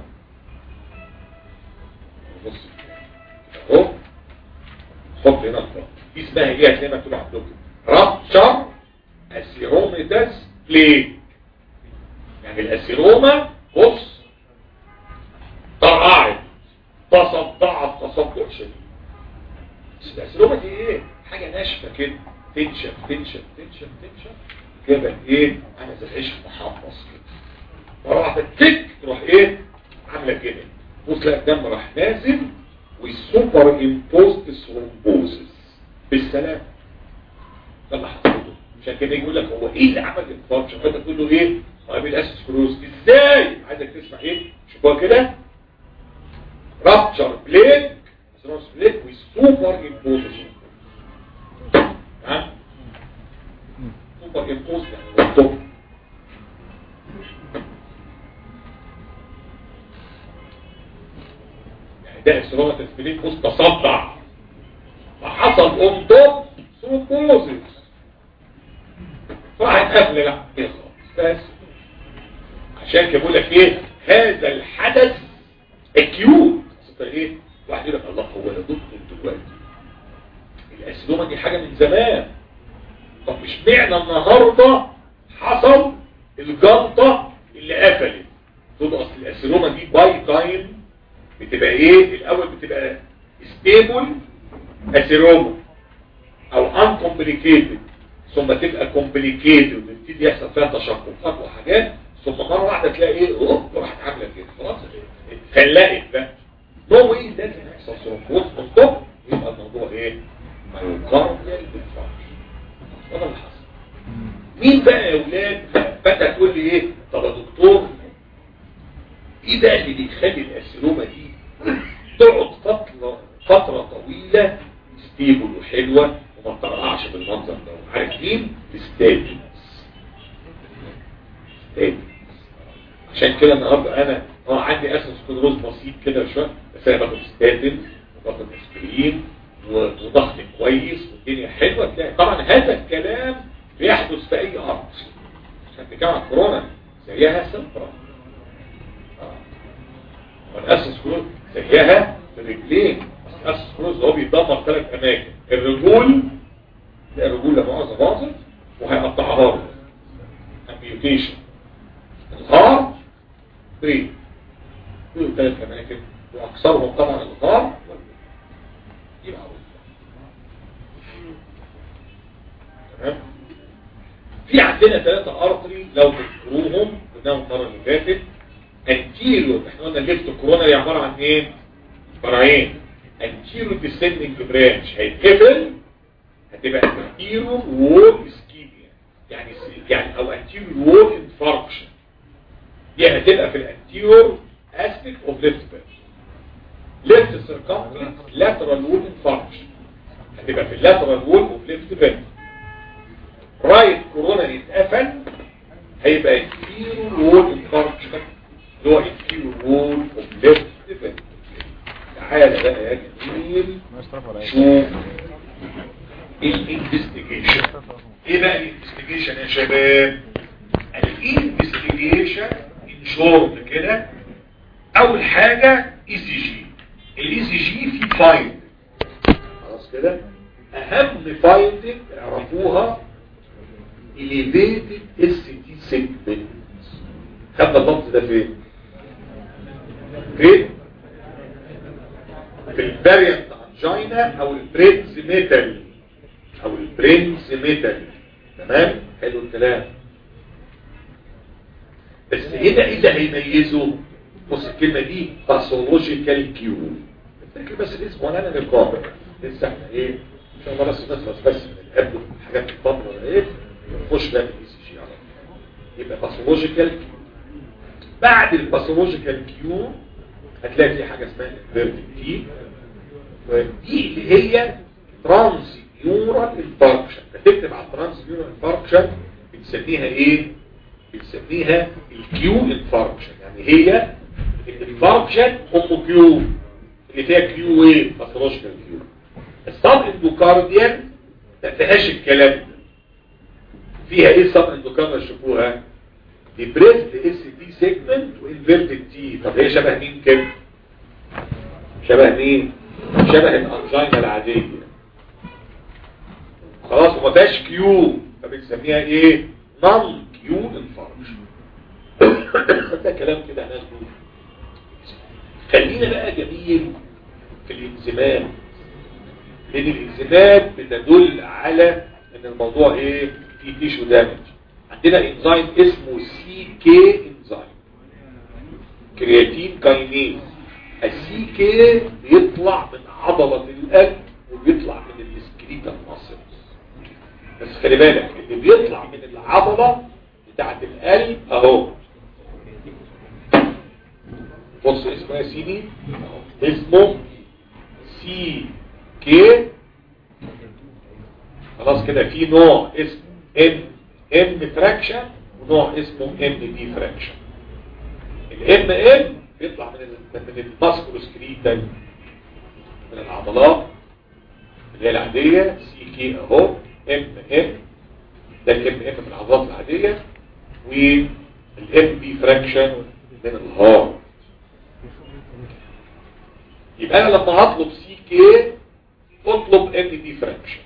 بص كده اهو حط هنا الخط دي اسمها ايه هتلاقيها مكتوب عندكم رابتشر اسيروميتاس بليك يعني الاسيروما بص طرقعت تصدعت تصدع شديد بس الاسيروما دي ايه حاجه ناشفه كده تنشف تنشف تنشف تنشف كده ايه انا زي العيش محمص كده مره واحده تك تروح ايه عامله كده بص تلاقي الدم راح نازل والسوبر امبوست ثرومبوزس بالسلام ده اللي حصل عشان كده يقول لك هو ايه اللي عمل الانفاركشن فانت تقول له ايه طيب الاسسكروز ازاي عايزك تسمع ايه شوفوا كده رابتشر بليك سيروس بليك والسوبر امبوزس ها سوبر امبوز يعني بالضبط يعني ده السيروما تسبيلين مستصدع فحصل اون توب ثرومبوزس راحت قافله لا كده خلاص بس عشان كده بقول لك ايه هذا الحدث اكيوت اصل ايه واحد يقول لك الله هو ده دكتور دلوقتي الاسلومه دي حاجه من زمان طب مش معنى النهارده حصل الجلطه اللي قفلت تقول اصل الاسلومه دي باي تايم بتبقى ايه الاول بتبقى ستيبل اسيروما او ان كومبليكيتد ثم تبقى كومبليكيتد وتبتدي يحصل فيها تشققات وحاجات ثم مره واحده تلاقي ايه اوب راحت عامله كده خلاص فلقت بقى نو واي لازم يحصل ثرومبوز بالضبط يبقى الموضوع ايه؟ مايوكارديال انفاركشن وده اللي حصل مين بقى يا ولاد بقى تقول لي ايه طب يا دكتور ايه بقى اللي بيخلي الاسيروما دي تقعد فترة فترة طويلة ستيبل وحلوة وما تطرقعش بالمنظر ده عارف مين؟ الستاتينز ستاتينز عشان كده النهارده انا اه عندي اسس سكلروز بسيط كده شويه بس انا باخد ستاتين وباخد اسبرين و- وضغط كويس والدنيا حلوه تلاقي طبعا هذا الكلام بيحدث في اي ارض عشان بنتكلم عن كورونا زيها سنترا والاسس كروز زيها في الرجلين الاسس كروز هو بيدمر ثلاث اماكن الرجول ده الرجول لا مؤاخذه باظت وهيقطعها له امبيوتيشن الغار بريد دول ثلاث اماكن واكثرهم طبعا الغار والبريد. دي معروفه تمام في عندنا ثلاثة ارتري لو تذكروهم قلناهم المره اللي فاتت انتيريو احنا قلنا الليفت كورونا هي عباره عن ايه؟ فرعين انتيريو ديسندنج برانش هيتقفل هتبقى انتيريو وول اسكيميا يعني يعني او انتيريو وول انفاركشن دي هتبقى في الانتيريور اسبيكت اوف ليفت برانش ليفت سيركمفرنس لاترال وول انفاركشن هتبقى في اللاترال وول اوف ليفت برانش رايت كورونا يتقفل هيبقى انتيريور وول انفاركشن اللي هو انتيريور وول اوف ليفت برانش تعالى بقى يا جميل ما اشترك ولا ايه شوف الانفستيجيشن ايه بقى الانفستيجيشن يا شباب الانفستيجيشن ان شورت كده اول حاجة اي سي جي الاي سي جي في فايند خلاص كده اهم فايندنج اعرفوها elevated SCT segment خدنا الضبط ده فين فين في الفاريانت انجينا او البرينز ميتال او البرينز ميتال تمام حلو الكلام بس هنا ايه اللي هيميزه بص الكلمه دي باثولوجيكال كيو فاكر بس الاسم ولا انا القابل لسه احنا ايه ان شاء الله بس نخلص بس من قبل حاجات الفتره ولا ايه نخش بقى في الاي سي جي على طول يبقى باثولوجيكال كيو بعد الباثولوجيكال كيو هتلاقي في حاجه اسمها انفيرتد تي ودي اللي هي ترانس نيورال انفاركشن فتكتب على الترانس نيورال انفاركشن بنسميها ايه بنسميها الكيو انفاركشن يعني هي الانفاركشن ام كيو اللي فيها كيو ايه باثولوجيكال كيو الصاب اندوكارديان ما فيهاش الكلام ده فيها ايه الصاب اندوكارديان شوفوها ديبريسد اس تي سيجمنت وانفيرتد تي طب هي شبه مين كده شبه مين شبه الانجينا العاديه خلاص وما فيهاش كيو فبنسميها ايه نون كيو انفاركشن ده كلام كده هناخده خلينا بقى جميل في الانزيمات لان الانزيمات بتدل على ان الموضوع ايه في تيشو دامج عندنا انزيم اسمه سي كي انزيم كرياتين كاينيز السي كي بيطلع من عضلة القلب وبيطلع من السكريتا المصري بس خلي بالك اللي بيطلع من العضلة بتاعت القلب اهو بص اسمه يا سيدي أهو. اسمه سي كي خلاص كده في نوع اسمه ام ام فراكشن ونوع اسمه ام دي فراكشن الام ام بيطلع من ال- من الماسكولوسكريتال من العضلات اللي هي العادية سي كي اهو ام ام ده الام ام من العضلات العادية والام بي فراكشن من الهارت يبقى انا لما هطلب سي كي اطلب ام دي فراكشن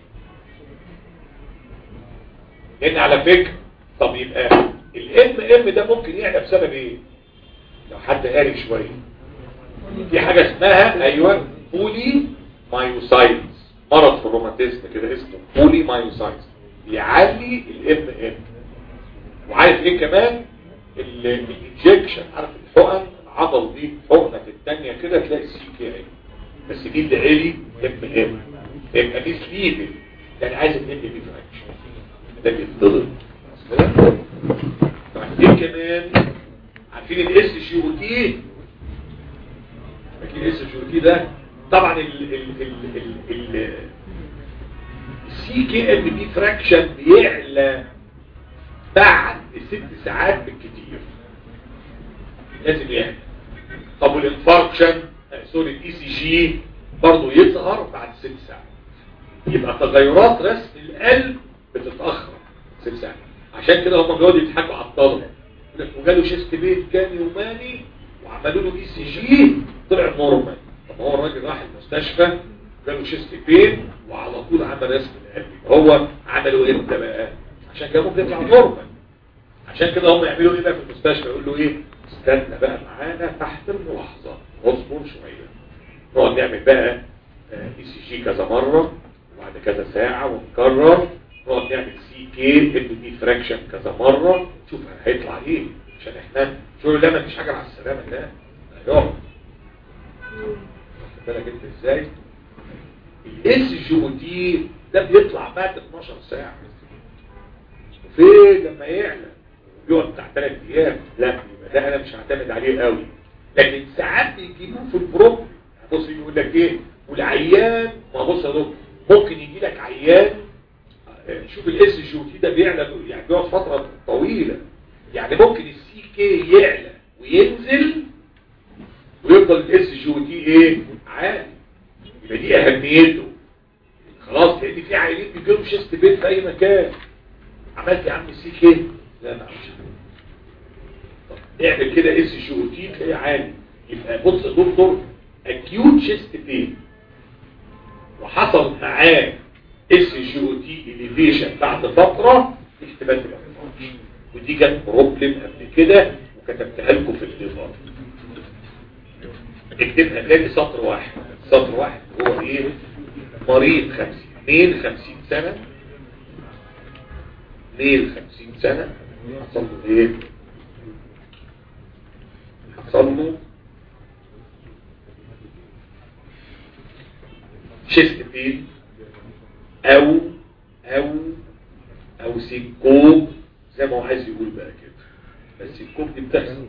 لان على فكرة طب يبقى الام ام ده ممكن يعلى بسبب ايه لو حد قاري شوية في حاجة اسمها ايوه بولي مايوسايتس مرض في الروماتيزم كده اسمه بولي مايوسايتس بيعلي الام ام وعارف ايه كمان الانجكشن عارف الحقن العضل دي حقنه في الثانيه كده تلاقي السي كي اي بس دي اللي عالي ام ام يبقى دي سليبل يعني عايز الام بي فراكشن ده بيتضرب ايه كمان عارفين الاس جي او تي اكيد الاس جي او تي ده طبعا ال ال ال ال ال السي كي ام بي فراكشن بيعلى بعد ست ساعات بالكتير لازم يعلى طب والانفاركشن آه، سوري الاي سي جي برضه يظهر بعد ست ساعات يبقى تغيرات رسم القلب بتتاخر ست ساعات عشان كده هم بيقعدوا يضحكوا على الطلبه يقول لك وجاله شيست بين كان يوماني وعملوا له اي سي جي طلع نورمال طب هو الراجل راح المستشفى جاله شيست بين وعلى طول عمل رسم القلب هو عملوا امتى بقى عشان كده ممكن يطلع نورمال عشان كده هم يعملوا ايه بقى في المستشفى يقول له ايه استنى بقى معانا تحت الملاحظه اصبر شويه نقعد نعمل بقى اي سي جي كذا مره وبعد كذا ساعه ونكرر نقعد نعمل سي كي ام دي فراكشن كذا مره شوف هيطلع ايه عشان احنا شو لا ما فيش حاجه على السلامه لا يقعد واخد بالك انت ازاي الاس جي او دي ده بيطلع بعد 12 ساعه وفين لما يعلى يقعد بتاع ثلاث ايام لا يبقى ده انا مش هعتمد عليه قوي لكن ساعات بيجيبوه في البروب بص يقول لك ايه والعيان ما بص يا دكتور ممكن يجي لك عيان آه، شوف الاس جي او تي ده بيعلى يعني بيقعد فتره طويله يعني ممكن السي كي يعلى وينزل ويفضل الاس جي او تي ايه عالي يبقى دي اهميته خلاص لان في عيانين بيجيلهم شيست بين في اي مكان عملت يا عم سي كي لا ما عملش طب اعمل كده اس جي او تي تلاقيه عالي يبقى بص يا دكتور اكيوت شيست بين وحصل معاه اس جي او تي اليفيشن بعد فتره احتمال تبقى انفاركشن. ودي كانت بروبلم قبل كده وكتبتها لكم في الليفر اكتبها تاني سطر واحد سطر واحد هو ايه مريض 50 ميل 50 سنه ميل 50 سنه حصل له ايه حصل له شيست بين او او او سيكوب زي ما هو عايز يقول بقى كده بس السيكوب دي بتحصل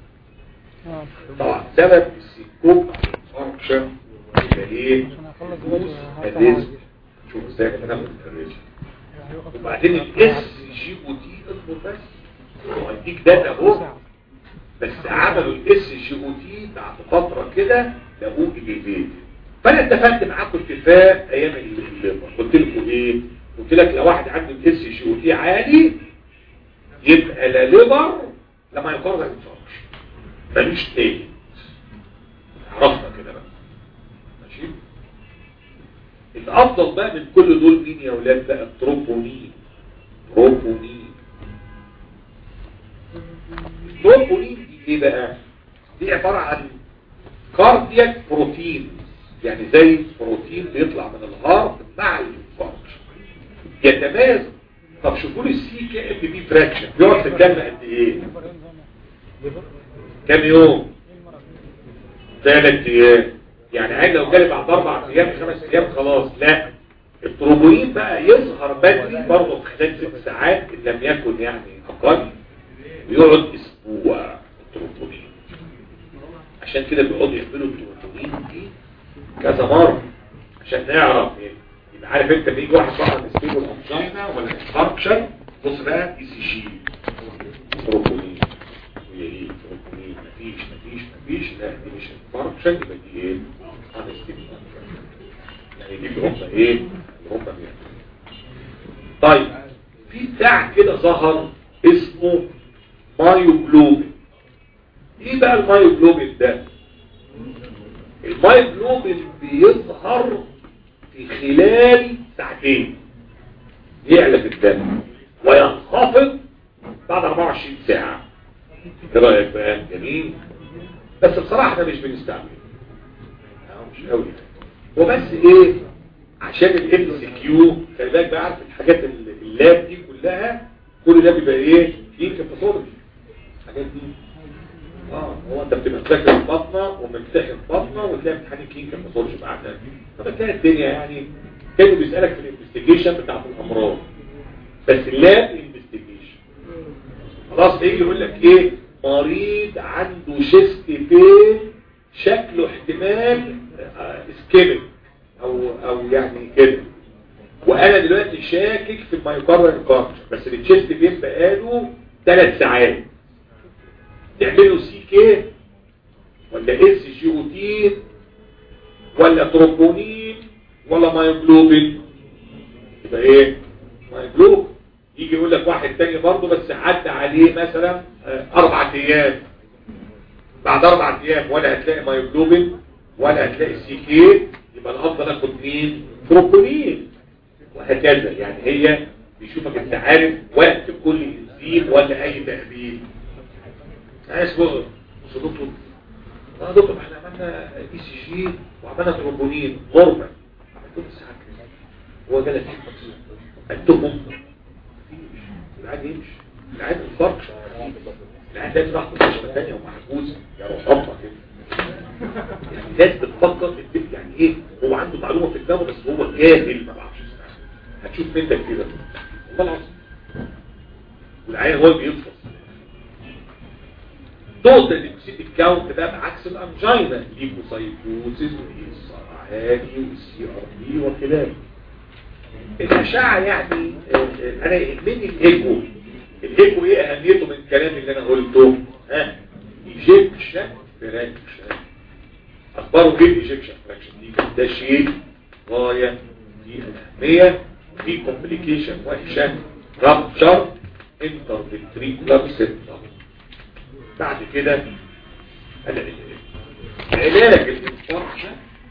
طبعا سبب السيكوب فانكشن يبقى ايه الريزم شوف ازاي بناخد الريزم وبعدين الاس جي او تي اصبر بس هو هيديك داتا اهو بس عملوا الاس جي او تي بعد فتره كده لقوه اليفيتد فانا اتفقت معاكم اتفاق ايام الليبر قلت لكم ايه قلت لك لو واحد عنده الاس جي او تي عالي يبقى لا ليبر لما يقرر ما ينفعش ملوش تاني عرفنا كده بقى ماشي الافضل بقى من كل دول مين يا اولاد بقى التروبونين تروبونين التروبونين دي ايه بقى دي عبارة عن كاردياك بروتين يعني زي بروتين بيطلع من الهارت مع الانفاركشن يتميز طب شوفوا لي السي كي ام بي فراكشن بيقعد في الدم قد ايه كام يوم ثلاث ايام يعني عين لو جالي بعد اربع ايام خمس ايام خلاص لا التروبونين بقى يظهر بدري برضه في خلال ست ساعات ان لم يكن يعني اقل ويقعد اسبوع التروبونين عشان كده بيقعدوا يعملوا التروبونين دي كذا مرة عشان نعرف يبقى عارف انت بيجي واحد صاحب ستيبل انجينا ولا انفاركشن بص بقى اي سي جي تروبونين ويليه تروبونين مفيش مفيش مفيش لا دي مش انفاركشن يبقى دي ايه انا ستيبل يعني دي اللي هم ايه اللي هم بيعملوا طيب في بتاع كده ظهر اسمه مايوجلوبين ايه بقى المايوجلوبين ده المايوجلوبين بيظهر في خلال ساعتين يعلى في الدم وينخفض بعد 24 ساعة ايه رأيك بقى جميل بس بصراحة احنا مش بنستعمل مش قوي وبس ايه عشان الام سي كيو خلي بالك بقى عارف الحاجات اللاب دي كلها كل ده بيبقى ايه كلينيكال باثولوجي الحاجات دي اه هو انت بتبقى مذاكر البطنه وممتحن بطنه وتلاقي امتحان كلينيكال باثولوجي بعدها فبتلاقي الدنيا يعني كانوا بيسالك في الانفستيجيشن بتاعت الامراض بس اللاب انفستيجيشن خلاص يجي يقول لك ايه مريض عنده شيست بين شكله احتمال اسكيميك او او يعني كده وانا دلوقتي شاكك في المايوكاردال انفاركشن بس التشيست بين بقاله ثلاث ساعات تعملوا سي كي ولا اس جي او تي ولا ترومبونين ولا مايوجلوبين يبقى ايه مايوجلوبين يجي يقول لك واحد تاني برضه بس عدى عليه مثلا آه، اربع ايام بعد اربع ايام ولا هتلاقي مايوجلوبين ولا هتلاقي سي كي يبقى الافضل اخد مين ترومبونين وهكذا يعني هي بيشوفك انت عارف وقت كل انزيم ولا اي تأبيل عايز بقى بص يا دكتور اه يا دكتور احنا عملنا اي سي جي وعملنا ترومبونين نورمال عملتهم الساعه كام هو ده لك قدهم العادي يمشي العادي الفرق العادي لازم راح مستشفى ثانيه ومحجوز يا روح ربك كده يعني الناس بتفكر البيت يعني ايه هو عنده معلومه في دماغه بس هو جاهل ما بعرفش يسمعها هتشوف منك كده والله العظيم والعين هو اللي بيفصل توتال ليكوسيتيك كاونت ده بعكس الانجينا ليكوسايتوزيس والصراعاني والسي ار بي وخلافه الاشعه يعني آه، آه، انا يهمني الايكو الايكو ايه اهميته من الكلام اللي انا قلته ها ايجيكشن فراكشن اخباره ايه الايجيكشن فراكشن دي ده شيء غايه في الاهميه في كومبليكيشن وحشه رابتشر انتر فيتريكولار سيبتم بعد كده العلاج علاج الانفاركشن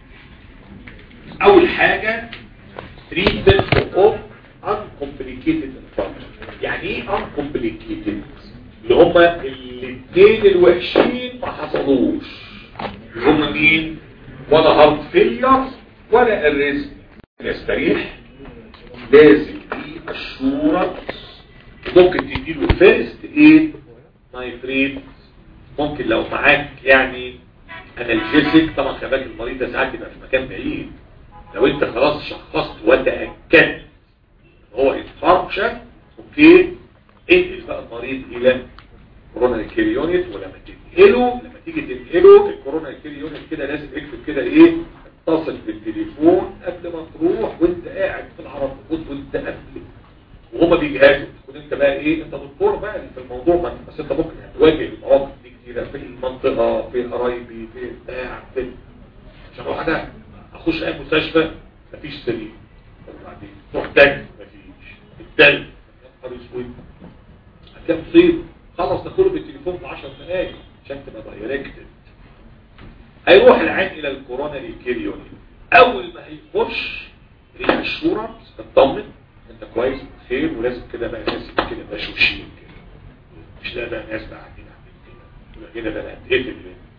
اول حاجه treatment of uncomplicated infarction يعني ايه uncomplicated اللي هما الاثنين الوحشين ما حصلوش اللي هما مين ولا هارت فيلير ولا الرزق يستريح لازم في اشورنس ممكن تديله فيرست ايد نايتريت ممكن لو معاك يعني انالجيسيك طبعا خلي بالك المريض ده ساعات بيبقى في مكان بعيد لو انت خلاص شخصت وتاكدت هو انفاركشن اوكي انقل بقى المريض الى كورونا كيريونيت ولما تنقله لما تيجي تنقله الكورونا كيريونيت كده لازم اكتب كده ايه اتصل بالتليفون قبل ما تروح وانت قاعد في العربية وانت قبل وهما بيجهزوا تكون انت بقى ايه انت دكتور بقى في الموضوع ما بس انت ممكن تواجه المواقف دي كتيرة في المنطقة في قرايبي في بتاع في عشان اروح انا اخش اي مستشفى مفيش سرير طب وبعدين تروح تاني مفيش التاني يا نهار اسود هتلاقي مصيبه خلص تدخله بالتليفون في 10 دقايق عشان تبقى دايركتد هيروح العين الى الكوروناري كيريوني اول ما هيخش رياشورنس اطمن انت كويس بخير ولازم كده بقى ناس كده بشوشين كده مش لا بقى ناس بقى قاعدين قاعدين كده كده بقى هتقتل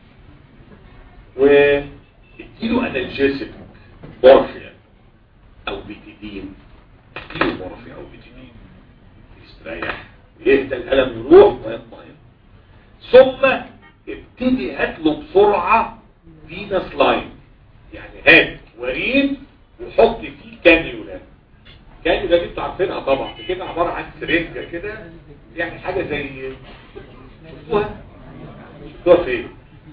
واديله انالجيسيك مورفيا او بيتيدين اديله مورفيا او بيتيدين يستريح يهدى الالم يروح ويطمئن ثم ابتدي هات له بسرعه فينس لاين يعني هات وريد وحط فيه كانيولا كانيولا دي انتوا عارفينها طبعا دي كده عباره عن سرنجه كده يعني حاجه زي شفتوها شفتوها فين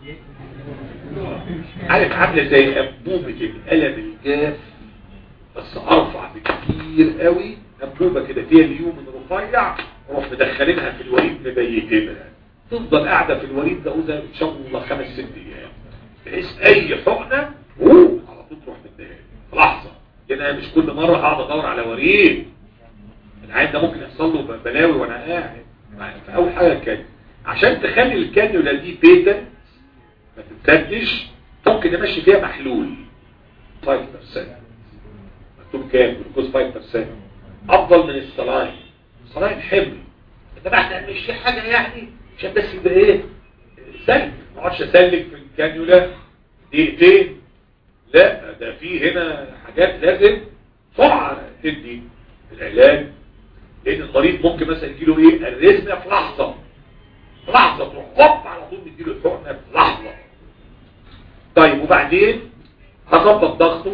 عارف عامله زي انبوبه القلم الجاف بس ارفع بكتير قوي انبوبه كده فيها اليوم رفيع نروح مدخلينها في الوريد مبيتينها تفضل قاعده في الوريد ده زي ان شاء الله خمس ست ايام بحيث اي حقنه أوه، على طول تروح مديها في لحظه لان انا مش كل مره هقعد ادور على وريد العيان ده ممكن يحصل له بلاوي وانا قاعد فاول حاجه كان عشان تخلي الكانيولا دي بيتا ما تتسدش ممكن نمشي فيها محلول 5% مكتوب كام جلوكوز 5% افضل من الصلاين الصلاين حمل انما احنا مش في حاجه يعني عشان بس يبقى ايه سلك ما اقعدش اسلك في الكانيولا دقيقتين لا ده في هنا حاجات لازم سرعه تدي العلاج لان المريض ممكن مثلا يجيله ايه الرزمه في لحظه في لحظه تروح هوب على طول نديله الحقنه في لحظه طيب وبعدين هظبط ضغطه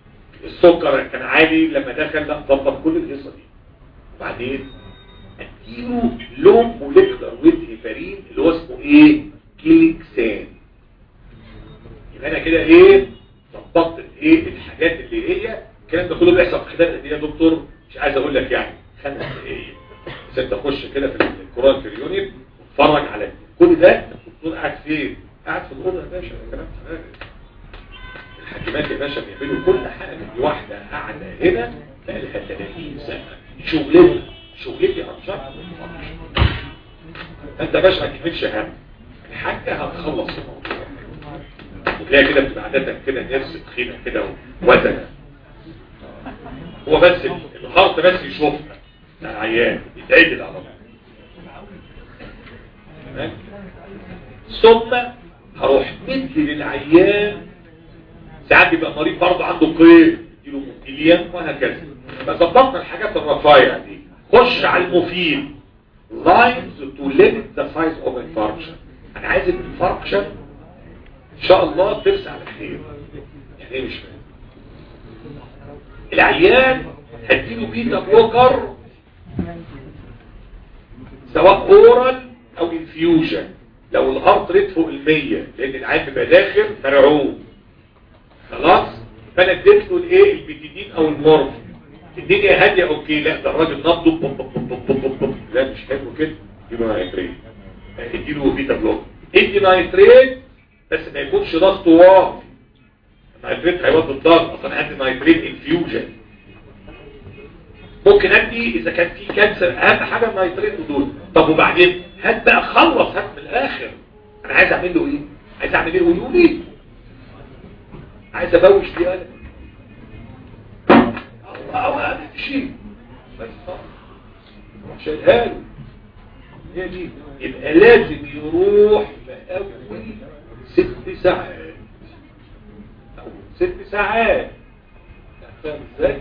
السكر كان عالي لما دخل لا ظبط كل القصه دي وبعدين اديله لون موليكولار ويت هيبارين اللي هو اسمه ايه كليكسان يبقى انا كده ايه ظبطت الايه الحاجات اللي هي الكلام ده كله بيحصل في خلال قد ايه يا دكتور مش عايز اقول لك يعني خمس دقايق بس انت تخش كده في الكورال في اليونت وتتفرج على كل ده الدكتور قاعد فين قاعد في الاوضه يا باشا ده كلام تمام الحاكمات يا باشا بيعملوا كل حاجه دي واحده قاعده هنا بقى لها 30 سنه شغلتها شغلتي انشط انت يا باشا ما تهملش هم الحاجه هتخلص الموضوع وتلاقي كده بتبقى عادة كده نفس تخينه كده وزنه هو بس الخرط بس يشوفها بتاع العيان يتعدل على طول تمام ثم هروح مدي للعيان ساعات بيبقى مريض برضه عنده قيد يديله موتيليا وهكذا يبقى ظبطنا الحاجات الرفايع دي خش على المفيد lines to limit the size of infarction انا عايز الانفاركشن ان شاء الله ترسى على خير يعني ايه مش فاهم العيان هديله بيتا بلوكر سواء اورال او انفيوجن لو الهارت ريت فوق المية لان العيان بيبقى داخل مرعوب خلاص فانا اديت له الايه البيتيدين او المورفين الدنيا هاديه اوكي لا ده الراجل نبضه بوب بوب بوب بوب بوب بوب. لا مش حلو كده اديله نايتريت اديله بيتا بلوك ادي نايتريت بس ما يكونش ضغط واطي النايتريت هيوطي الضغط اصلا عندي نايتريت انفيوجن ممكن ادي اذا كان في كانسر اهم حاجه النايتريت دول طب وبعدين هات بقى خلص هات من الاخر انا عايز اعمل له ايه عايز اعمل ايه قولوا لي عايز ابوش دي انا الله ما شيء بس شايلها له هي دي يبقى لازم يروح في اول ست ساعات او ست ساعات فاهم ازاي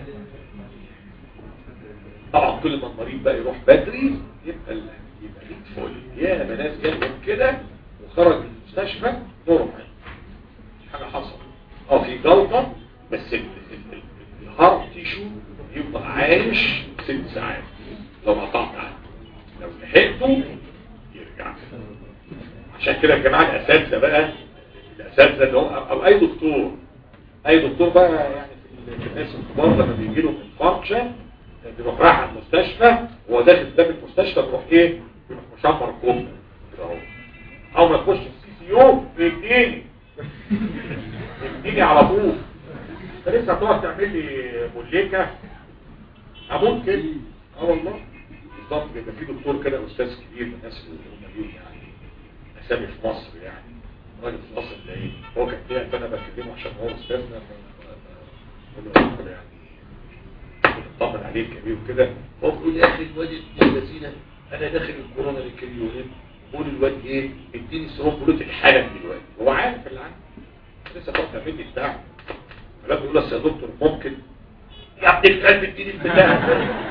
طبعا كل ما المريض بقى يروح بدري يبقى ال- يبقى ليك فل يا ما ناس جالهم كده وخرج من المستشفى نورمال مش حاجه حصلت اه في جلطه بس ال- ال- ال- الهارت تيشو يفضل عايش ست ساعات لو ما قطعت عنه لو لحقته يرجع عشان كده يا جماعه الاساتذه بقى الاساتذه اللي هو او اي دكتور اي دكتور بقى يعني في الناس الكبار لما بيجي لهم انفاركشن بيروح رايح على المستشفى وهو داخل باب المستشفى بيروح ايه بيروح مشمر كوب كده اهو اول ما تخش في سي سي يو بيديني بيديني على طول انت لسه هتقعد تعمل لي موليكه اموت كده اه والله بالظبط كده في دكتور كده استاذ كبير من الناس اللي هم ليه يعني اسامي في مصر يعني راجل في مصر ده ايه هو كان فيها فانا بكلمه عشان هو استاذنا بقول له يا دكتور يعني بنطمن عليه كبير وكده هو بيقول يا اخي الواد ابن الذين انا داخل الكورونا للكريونين بقول الواد ايه اديني سيروم بلوت الحالا دلوقتي هو عارف اللي عنده لسه طب تعمل لي بتاع فلما يقول لك يا دكتور ممكن يا ابن الكلب اديني البتاع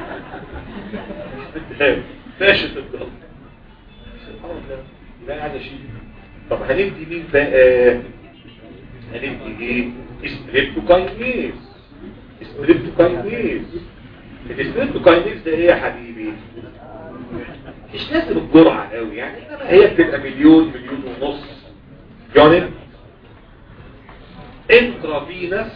فاشت الضغط سبحان الله لا عايز اشيل طب هندي مين بقى هندي ايه ستريبتوكاينيز ستريبتوكاينيز الستريبتوكاينيز ده ايه يا حبيبي مش لازم الجرعة قوي يعني انما هي بتبقى مليون مليون ونص يونت انترافينس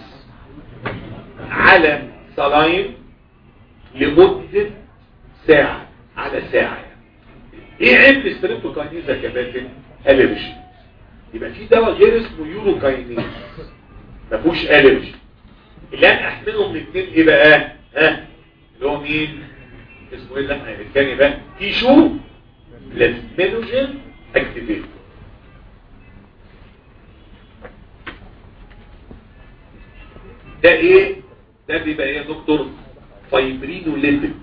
على سلاين لمدة ساعة على ساعة يعني. ايه عيب الستريبتوكاينيز يا كباتن الرجي يبقى في دواء غير اسمه يوروكاينيز ما فيهوش الرجي اللي انا احمله من الاثنين ايه بقى ها اللي هو مين اسمه ايه لا الثاني بقى تيشو بلازمينوجين اكتيفيت ده ايه ده بيبقى ايه يا دكتور فايبرينوليتيك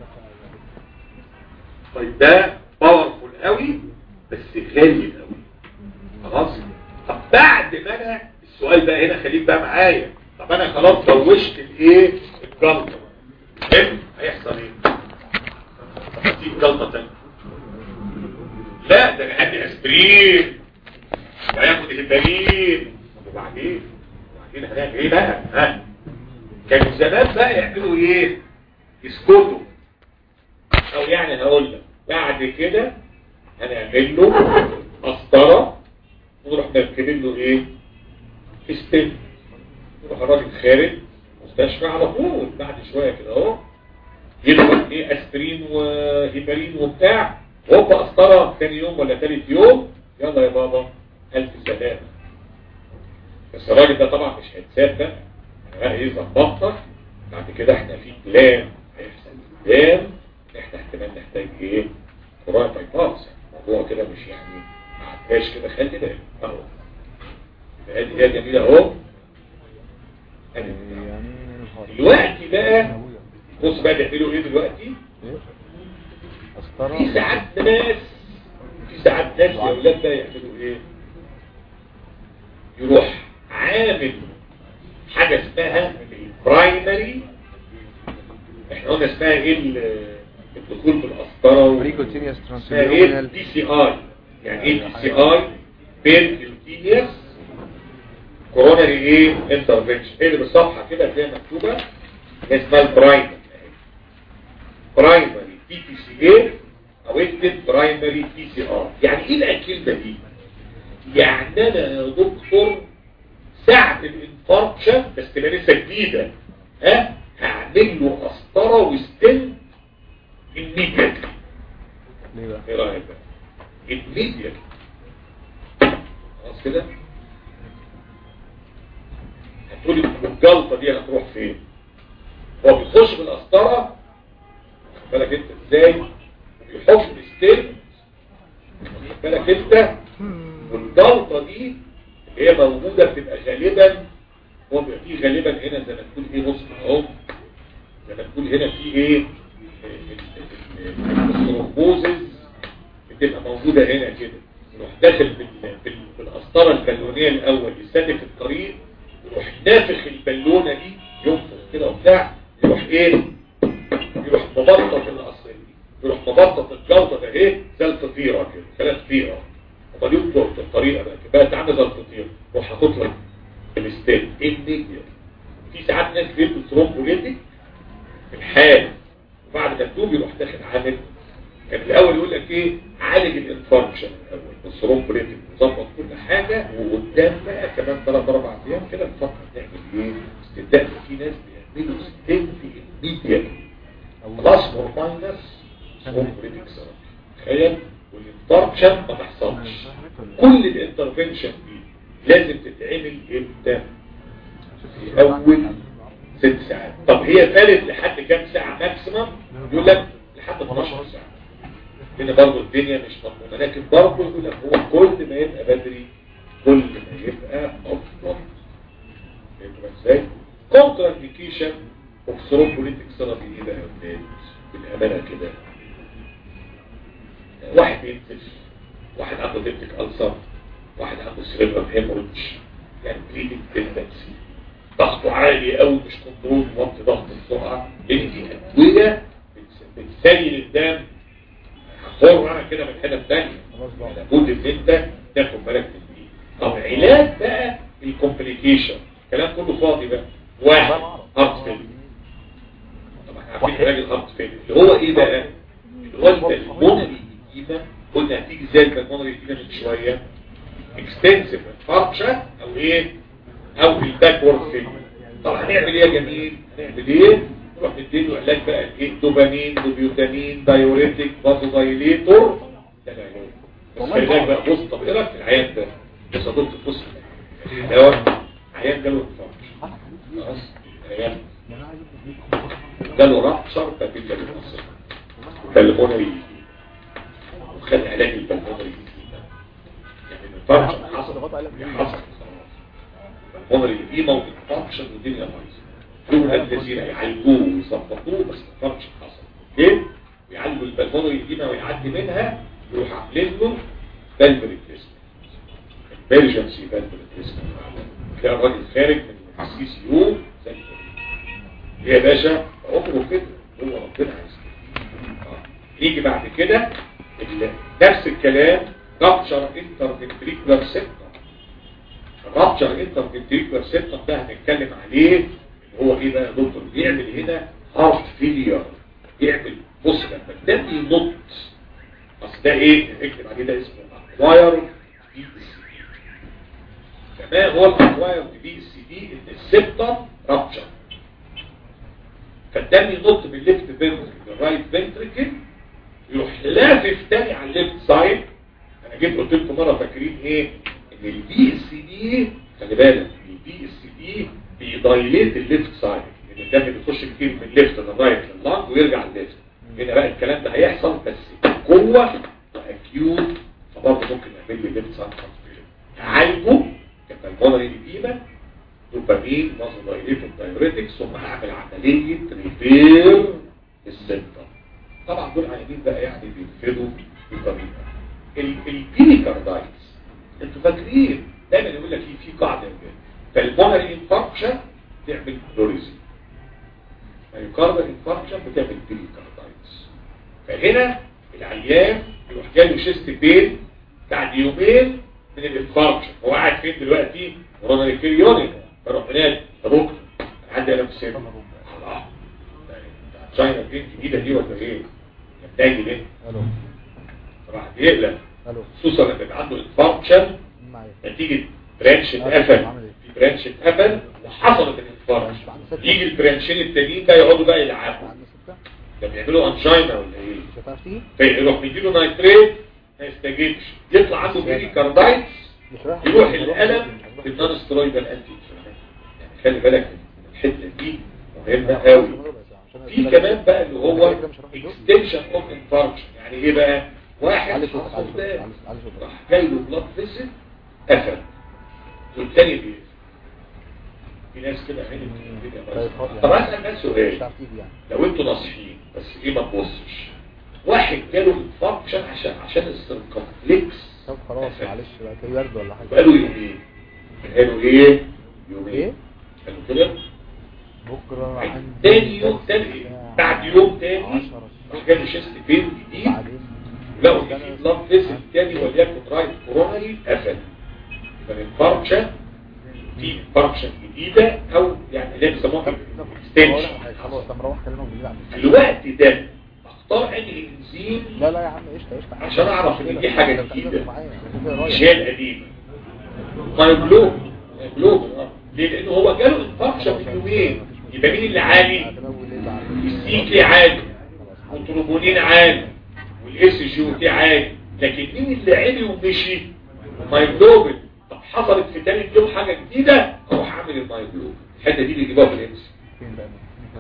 طيب ده باورفول قوي بس غالي قوي خلاص طب بعد ما انا السؤال بقى هنا خليك بقى معايا طب انا خلاص زوجت الايه الجلطه حلو هيحصل ايه طب هتيجي جلطه تانية لا ده انا هدي اسبرين وهياخد الهبارين وبعدين وبعدين هنعمل ايه بقى ها كانوا زمان بقى يعملوا ايه يسكتوا او يعني هقول لك بعد كده هنعمل له قسطره ونروح مركبين له ايه استم يروح الراجل خارج مستشفى على طول بعد شويه كده اهو يضرب ايه اسبرين وهيبرين وبتاع وهوبا قسطره ثاني يوم ولا ثالث يوم يلا يا بابا الف سلامه بس الراجل ده طبعا مش هيتساب بقى انا بقى ايه ظبطتك بعد كده احنا في بلان هيحصل قدام احنا احتمال نحتاج ايه قراءة بايباس الموضوع كده مش يعني ما عداش كده خلي بالك اهو ادي هي جميله اهو ادي البتاع. يعني دلوقتي بقى بص بقى بيعملوا ايه دلوقتي ايه في قسطرة ساعات ناس في ساعات ناس يا اولاد بقى يعملوا ايه يروح عامل حاجه اسمها البرايمري احنا قلنا اسمها ايه ال- الدخول بالقسطره بريكوتينيوس اسمها ايه ترانسليومينال بي سي اي يعني ايه بي سي اي بيركيوتينيوس كوروناري ايه انترفنشن ايه اللي بالصفحه كده هتلاقيها مكتوبه هي اسمها البرايمري برايمري بي تي سي اي او اكتب برايمري بي سي ار يعني ايه بقى الكلمه دي يعني انا يا دكتور ساعة الانفاركشن بس تبقى لسه جديدة ها هعمل له قسطرة وستنت immediately ليه بقى ايه رأيك بقى immediately خلاص كده هتقولي الجلطة دي هتروح فين هو بيخش بالقسطرة واخد بالك انت ازاي وبيحط الستنت واخد بالك انت والجلطة دي اللي هي موجودة بتبقى غالبا هو بيبقى فيه غالبا هنا زي ما تقول ايه بص اهو زي ما تقول هنا في ايه الثرومبوزز بتبقى موجودة هنا كده يروح داخل بال- بال- بالقسطرة البالونية الأول يسلك الطريق يروح نافخ البالونة دي ينفخ كده وبتاع يروح ايه يروح مبطط القصر يروح مبطط الجوطة ده ايه زي الفطيرة كده ثلاث فطيرة وبعدين الطريقة بقى كده بقت عاملة زي الفطيرة روح حاطط لك الستيل ايه النيجر في ساعات ناس بيلبس ثرومبوليتك في الحال وبعد ما تدوب يروح داخل عامل كان الاول يقول لك ايه عالج الانفاركشن الاول الثرومبوليتك مظبط كل حاجه وقدام بقى كمان ثلاث اربع ايام كده نفكر نعمل ايه استبداء في ناس بيعملوا ستنت ايميديت بلس اور ماينس ثرومبوليتك تخيل والانفاركشن ما تحصلش كل الانترفنشن دي لازم تتعمل امتى في اول ست ساعات طب هي ثالث لحد كام ساعة ماكسيمم يقول لك لحد 12 ساعة هنا برضه الدنيا مش مضمونة لكن برضه يقول لك هو كل ما يبقى بدري كل ما يبقى افضل فهمتوا ازاي؟ كونترا انديكيشن اوف ثرومبوليتك ثيرابي ايه بقى يا ولاد؟ بالامانه كده واحد بينزف واحد عنده ديبتك ألسر واحد عنده سيريبرال هيموريدج يعني بليدنج تندنسي ضغطه عالي قوي مش كنترول موطي ضغط بسرعه لان دي ادويه بتس- بتسيل الدم هخور انا كده من حته ثانيه لابد ان انت تاخد بالك من دي طب علاج بقى الكومبليكيشن الكلام كله فاضي بقى واحد هارت فيلير طبعا احنا عارفين علاج الهارت فيلير اللي هو ايه بقى اللي هو البلمونري ايديما قلنا هتيجي ازاي البلمونري ايديما من شويه اكستنسيف فاركشن او ايه او الباكورد فيلير طب هنعمل ايه يا جميل هنعمل ايه نروح نديله علاج بقى ايه دوبامين دوبيوتامين دايوريتك بازو دايليتور ده العلاج بس العلاج بقى بص طب ايه رايك في العيان ده بص يا دكتور بص الدواء عيان جاله انفاركشن خلاص عيان جاله رابشر بابيلا بالمصر بالمونري وخد علاج البلمونري يعني الانفاركشن حصل حصل بالمونري دي موت انفاركشن والدنيا بايظه دول الذين يعالجوه ويظبطوه بس الانفاركشن حصل ليه؟ يعالجوا البلمونري دي ويعدي منها يروح عاملين له فالف ريبليسمنت emergency valve replacement تلاقي الراجل خارج من السي سي يو زي الفل يا باشا عمره كده هو ربنا عايز كده آه. يجي بعد كده ال- نفس الكلام رابشر انترفنتريكولار سيبتم الرابشر انترفنتريكولار سيبتم ده هنتكلم عليه اللي هو ايه بقى يا دكتور بيعمل هنا هارت فيلير بيعمل بص لما الدم ينط اصل ده ايه اكتب عليه ده اسمه اكواير بي سي دي كمان هو الاكواير بي سي دي ان السبتم رابتشر فالدم ينط من الليفت فنتركل للرايت فنتركل يروح لافف تاني على الليفت سايد انا جيت قلت لكم مره فاكرين ايه ان البي اس دي خلي بالك البي اس دي بيدايليت الليفت سايد ان الدم بيخش كتير من الليفت للرايت لللانج ويرجع الليفت هنا بقى الكلام ده هيحصل بس قوه واكيوت فبرضه ممكن يعمل لي ليفت سايد ترانسفيوجن تعالجه كالمونري ايديما دوبامين نازودايليتد دايوريتكس ثم هعمل عمليه ريبير السنتر طبعا دول عيانين بقى يعني بينفذوا بالطريقه البيريكاردايتس انتوا فاكرين دايما يقول لك ايه في قاعده فالمونري انفاركشن تعمل بلوريزي مايوكاردال انفاركشن بتعمل بيريكاردايتس فهنا العيان يروح جاله شيست بين بعد يومين من الانفاركشن هو قاعد فين دلوقتي ورانا الكريوني فروح هناك يا دكتور انا عندي الم سير الله تشاينا دي جديده دي ولا ايه؟ محتاج ليه؟ الو راح بيقلق الو خصوصا لما يبقى عنده انفاركشن معايا نتيجه برانش اتقفل في برانش اتقفل وحصلت الانفاركشن يجي البرانشين التانيين بقى يقعدوا بقى يلعبوا عندي ستة ده بيعملوا انجينا ولا ايه؟ مش هتعرف تيجي فيروح مديله نايتريت ما يستجيبش يطلع عنده بيريكاردايتس مش رايح يروح الالم بالنون سترويدال انتي يعني خلي بالك من الحته دي مهمه قوي في كمان بقى اللي هو اكستنشن اوف انفاركشن يعني ايه بقى واحد علي صوتك حصل علي صوتك ده علي صوتك راح جاي له بلاد فيسل قفل والتاني بيقفل في ناس كده عيني طيب، بتبقى يعني- طب اسال ناس مش سؤال هتعرف تيجي يعني لو انتوا ناصحين بس ايه ما تبصش واحد جاله انفاركشن عشان عشان السيركمفلكس طب خلاص معلش بقى كده برد ولا حاجه بقاله يومين قالوا ايه يومين ايه قالوا كده بكره عندي تاني يوم درس تاني الساعة بعد يوم تاني عشرة راح جاله شيست بين جديد بعدين لقوا ان في بلاد فيسل تاني وليكن رايت كورونري قفل يبقى الانفاركشن في انفاركشن جديده او يعني اللي بيسموها طب طب اكستنشن خلاص طب نروح كلامك بالليل عن في الوقت ده اختار انهي انزيم لا لا يا عم قشطه قشطه عشان أعرف إن دي حاجة أنت جديدة. بتحدث معايا. أنت كده رايح. مش هي القديمه مايوجلوب مايوجلوب اه ليه لانه هو جاله انفاركشن من يومين يبقى مين اللي عالي هتنام بالليل بعد. السيكلي عالي خلاص، حاضر. والتروبونين عالي والاس جي تي عالي لكن مين اللي عالي ومشي المايوجلوبين طب حصلت في تاني يوم حاجه جديده اروح اعمل المايوجلوبين الحته دي بيجيبوها في الانس فين بقى؟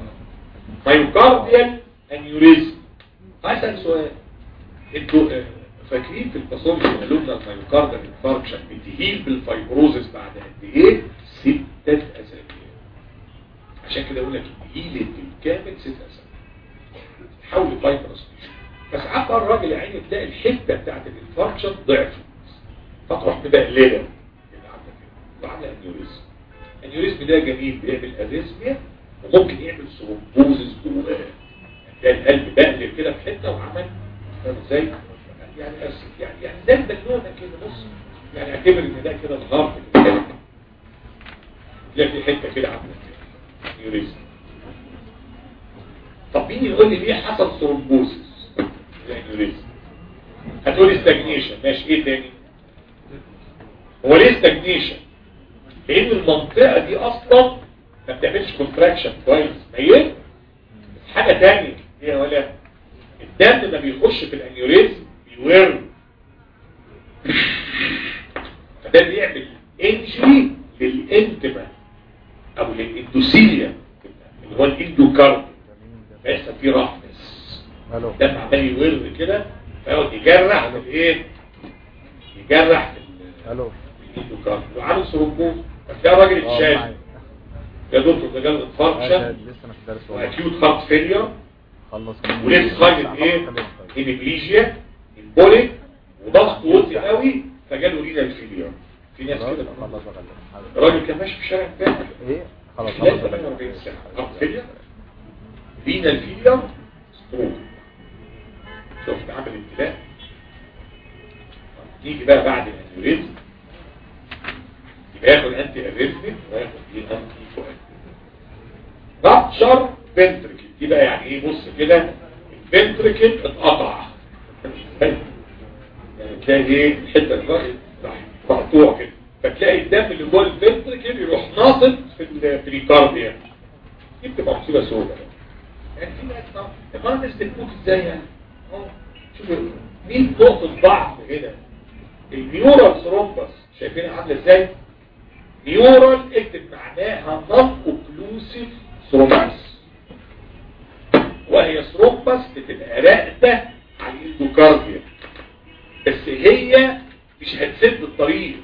مايوكارديال انيوريزم هسأل سؤال انتوا آه، فاكرين في الباثولوجي قالوا لنا المايوكارديال انفاركشن بتهيل بالفايبروزس بعد قد ايه؟ ستة اسابيع عشان كده اقول لك هيلت بالكامل ست اسابيع حول فايبروس بس عقل الراجل يا عيني تلاقي الحته بتاعت الانفاركشن ضعفت فتروح مبقلله كده عامله كده وعامله انيوريزم الانيوريزم ده جميل بيعمل اريزميا وممكن يعمل ثرومبوزس جواه يعني تلاقي القلب بقلب كده في حته وعمل فاهم ازاي؟ يعني بس يعني يعني زي البالونه كده بص يعني اعتبر ان ده كده الغرب كده تلاقي في حته كده عامله كده انيوريزم طب مين يقول لي ليه حصل ثرومبوزس؟ الانيوريزم هتقول لي استجنيشن ماشي ايه تاني؟ هو ليه استجنيشن؟ لان المنطقة دي اصلا ما بتعملش كونتراكشن كويس ميت حاجة تانية ايه ولا الدم ما بيخش في الانيوريزم بيورم فده بيعمل انجري للانتما او للاندوسيليا اللي هو الاندوكارد بيحصل فيه رحمس الو الدم عمال يور كده فيقعد يجرح في الايه يجرح في ال- الو الاندوكارد وعامل ثرومبوز فتلاقي راجل اه اتشال معايا. يا دكتور ده جاله آه، انفاركشن لسه انا في الدرس والله. واكيوت هارت فيلير خلص ولسه خايف ايه هيميبليجيا البوليك وضغط وطي قوي فجاله رينال فيلير في ناس خلاص كده خلاص خلاص. الراجل كان ماشي في الشارع امبارح ايه خلاص خلال خلاص 48 ساعه هارت فيلير رينال فيلير ستروك شفت عامل ابتلاء نيجي بقى بعد الانيوريزم يبقى ياخد انتي اريزميك وياخد ايه انتي فؤاد رابشر فنتركل دي بقى يعني ايه بص كده الفنتركل اتقطع تلاقي ايه الحته اللي راح مقطوع كده فتلاقي الدم اللي جوه الفنتركل يروح ناطط في البريكارديا دي بتبقى مصيبه سوداء يعني في ناس طب المرض الناس بتموت ازاي يعني؟ اهو شوفوا مين نقطه ضعف هنا النيورال ثرومبس شايفينها عامله ازاي؟ نيورال اكتب معناها نون اوكلوسيف ثرومبس وهي ثرومبس بتبقى راقده على الاندوكارديا بس هي مش هتسد الطريق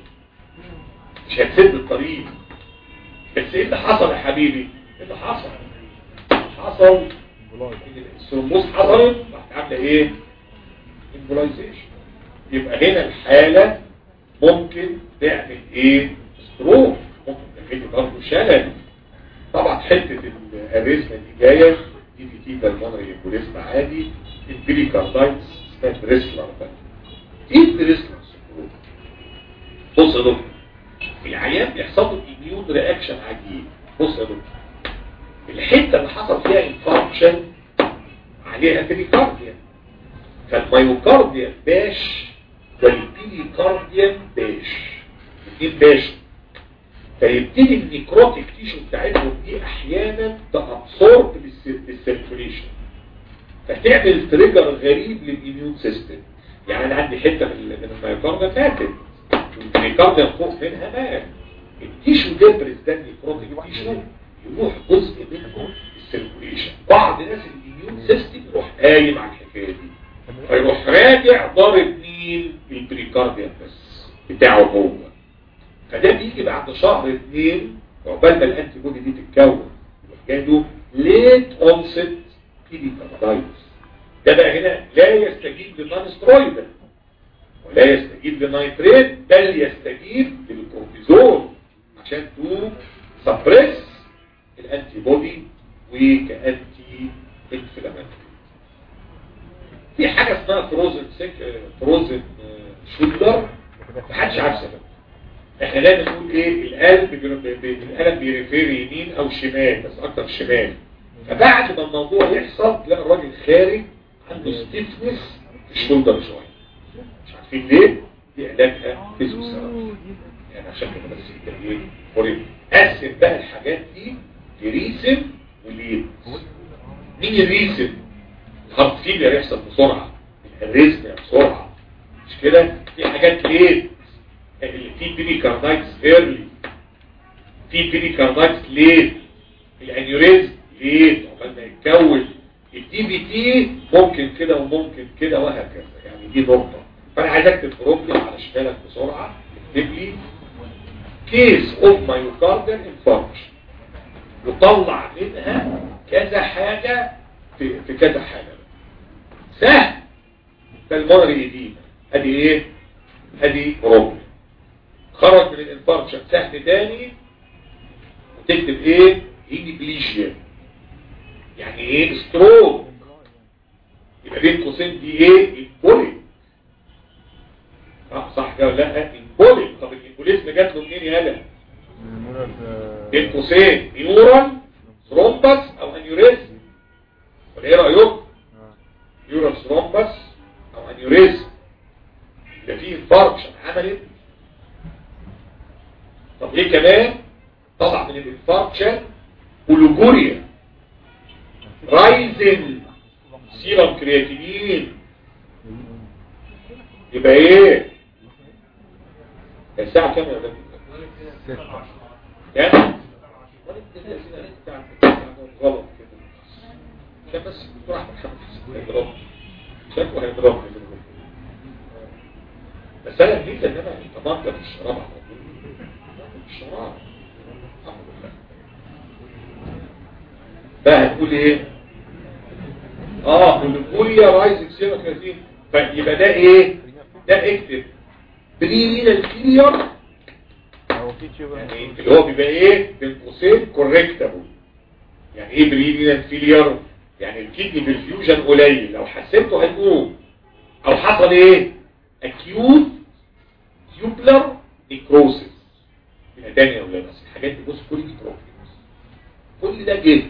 مش هتسد الطريق بس ايه اللي حصل يا حبيبي ايه اللي حصل حصل الثرومبوس حصلت راحت عامله ايه امبولايزيشن يبقى هنا الحاله ممكن تعمل ايه ستروك ممكن تعمل برضه شلل طبعا حته الاريزما دي جايه دي في تي بالمونري امبوليزم عادي البريكاردايتس اسمها بريسلر بقى ايه بريسلر سندروم بص يا دكتور العيان بيحصل له اميون رياكشن عجيب بص يا دكتور الحته اللي حصل فيها انفاركشن عليها بريكارديا فالميوكارديا باش والبيريكارديا باش الاثنين باش فيبتدي النيكروتيك تيشو بتاعتهم دي احيانا تابسورب بالسيركوليشن فتعمل تريجر غريب للاميون سيستم يعني انا عندي حته من من الميوكارديا فاتت والبريكارديا فوق منها مات التيشو ديبرس ده النيكروتيك تيشو يروح جزء منه السيركوليشن بعض ناس الاميون سيستم يروح قايم على الحكايه دي فيروح راجع ضارب مين البريكارديا بس بتاعه هو فده بيجي بعد شهر اثنين عقبال ما الانتي بودي دي تتكون يروح له ليت اونست بيريكاردايتس ده بقى هنا لا يستجيب للنون سترويدال ولا يستجيب للنيتريت بل يستجيب للكورتيزون عشان تو سبريس الانتي بودي وكانتي انفلاماتوري في حاجه اسمها فروزن سيك فروزن شولدر محدش عارف سبب احنا دايما نقول ايه القلب بي- بي- القلب بيريفير يمين او شمال بس اكتر شمال فبعد ما الموضوع يحصل تلاقي الراجل خارج عنده ستيفنس في الشولدر شويه مش عارفين ليه دي علاجها فيزيوثيرابي يعني عشان كده بس كده ايه قريب قسم بقى الحاجات دي لريسم وليد مين الريسم الهارت فيلير يحصل بسرعه الريزم بسرعه مش كده في حاجات ليه اللي في بريكاردايتس ايرلي في بريكاردايتس ليه الانيوريزم ليه عقبال ما يتكون الدي بي تي ممكن كده وممكن كده وهكذا يعني دي نقطه فانا عايز اكتب بروبلم على شمالك بسرعه اكتب لي كيس اوف مايوكاردال انفاركشن وطلع منها كذا حاجه في, في كذا حاجه سهل بالمونري ايدينا ادي ايه ادي بروبلم خرج من الانفاركشن سهل تاني وتكتب ايه هيميبليشيا يعني ايه ستروك يبقى بين قوسين دي ايه البوليك اه صح كده ولا لا البوليك طب البوليزم جات له منين يالا بين قوسين نيورال ثرومبس او انيوريزم ولا ايه رايكم نيورال ثرومبس او انيوريزم ده فيه انفاركشن عملت طب ايه كمان طلع من الانفاركشن بلوجوريا رايزن سيرم كرياتينين يبقى ايه الساعة كام يا ولاد كام غلط كده عشان بس الدكتور احمد حمد هيضربني شكله هيضربني بس انا جديد ان انا طبعا في الشراب على طول الشراب الحمد لله بقى هتقول ايه اه الكوليا رايزنج سيرا كراتين فيبقى ده ايه ده اكتب بريمينال فيلير هو في تشيب يعني اللي هو بيبقى ايه بين قوسين كوركتابل يعني ايه بريمينال فيلير يعني الكيدني بالفيوجن قليل لو حسنته هيقوم او حصل ايه اكيوت تيوبلر نيكروسيس يبقى تاني يا اولاد بس الحاجات دي بص كل دي بروبلمز كل ده جد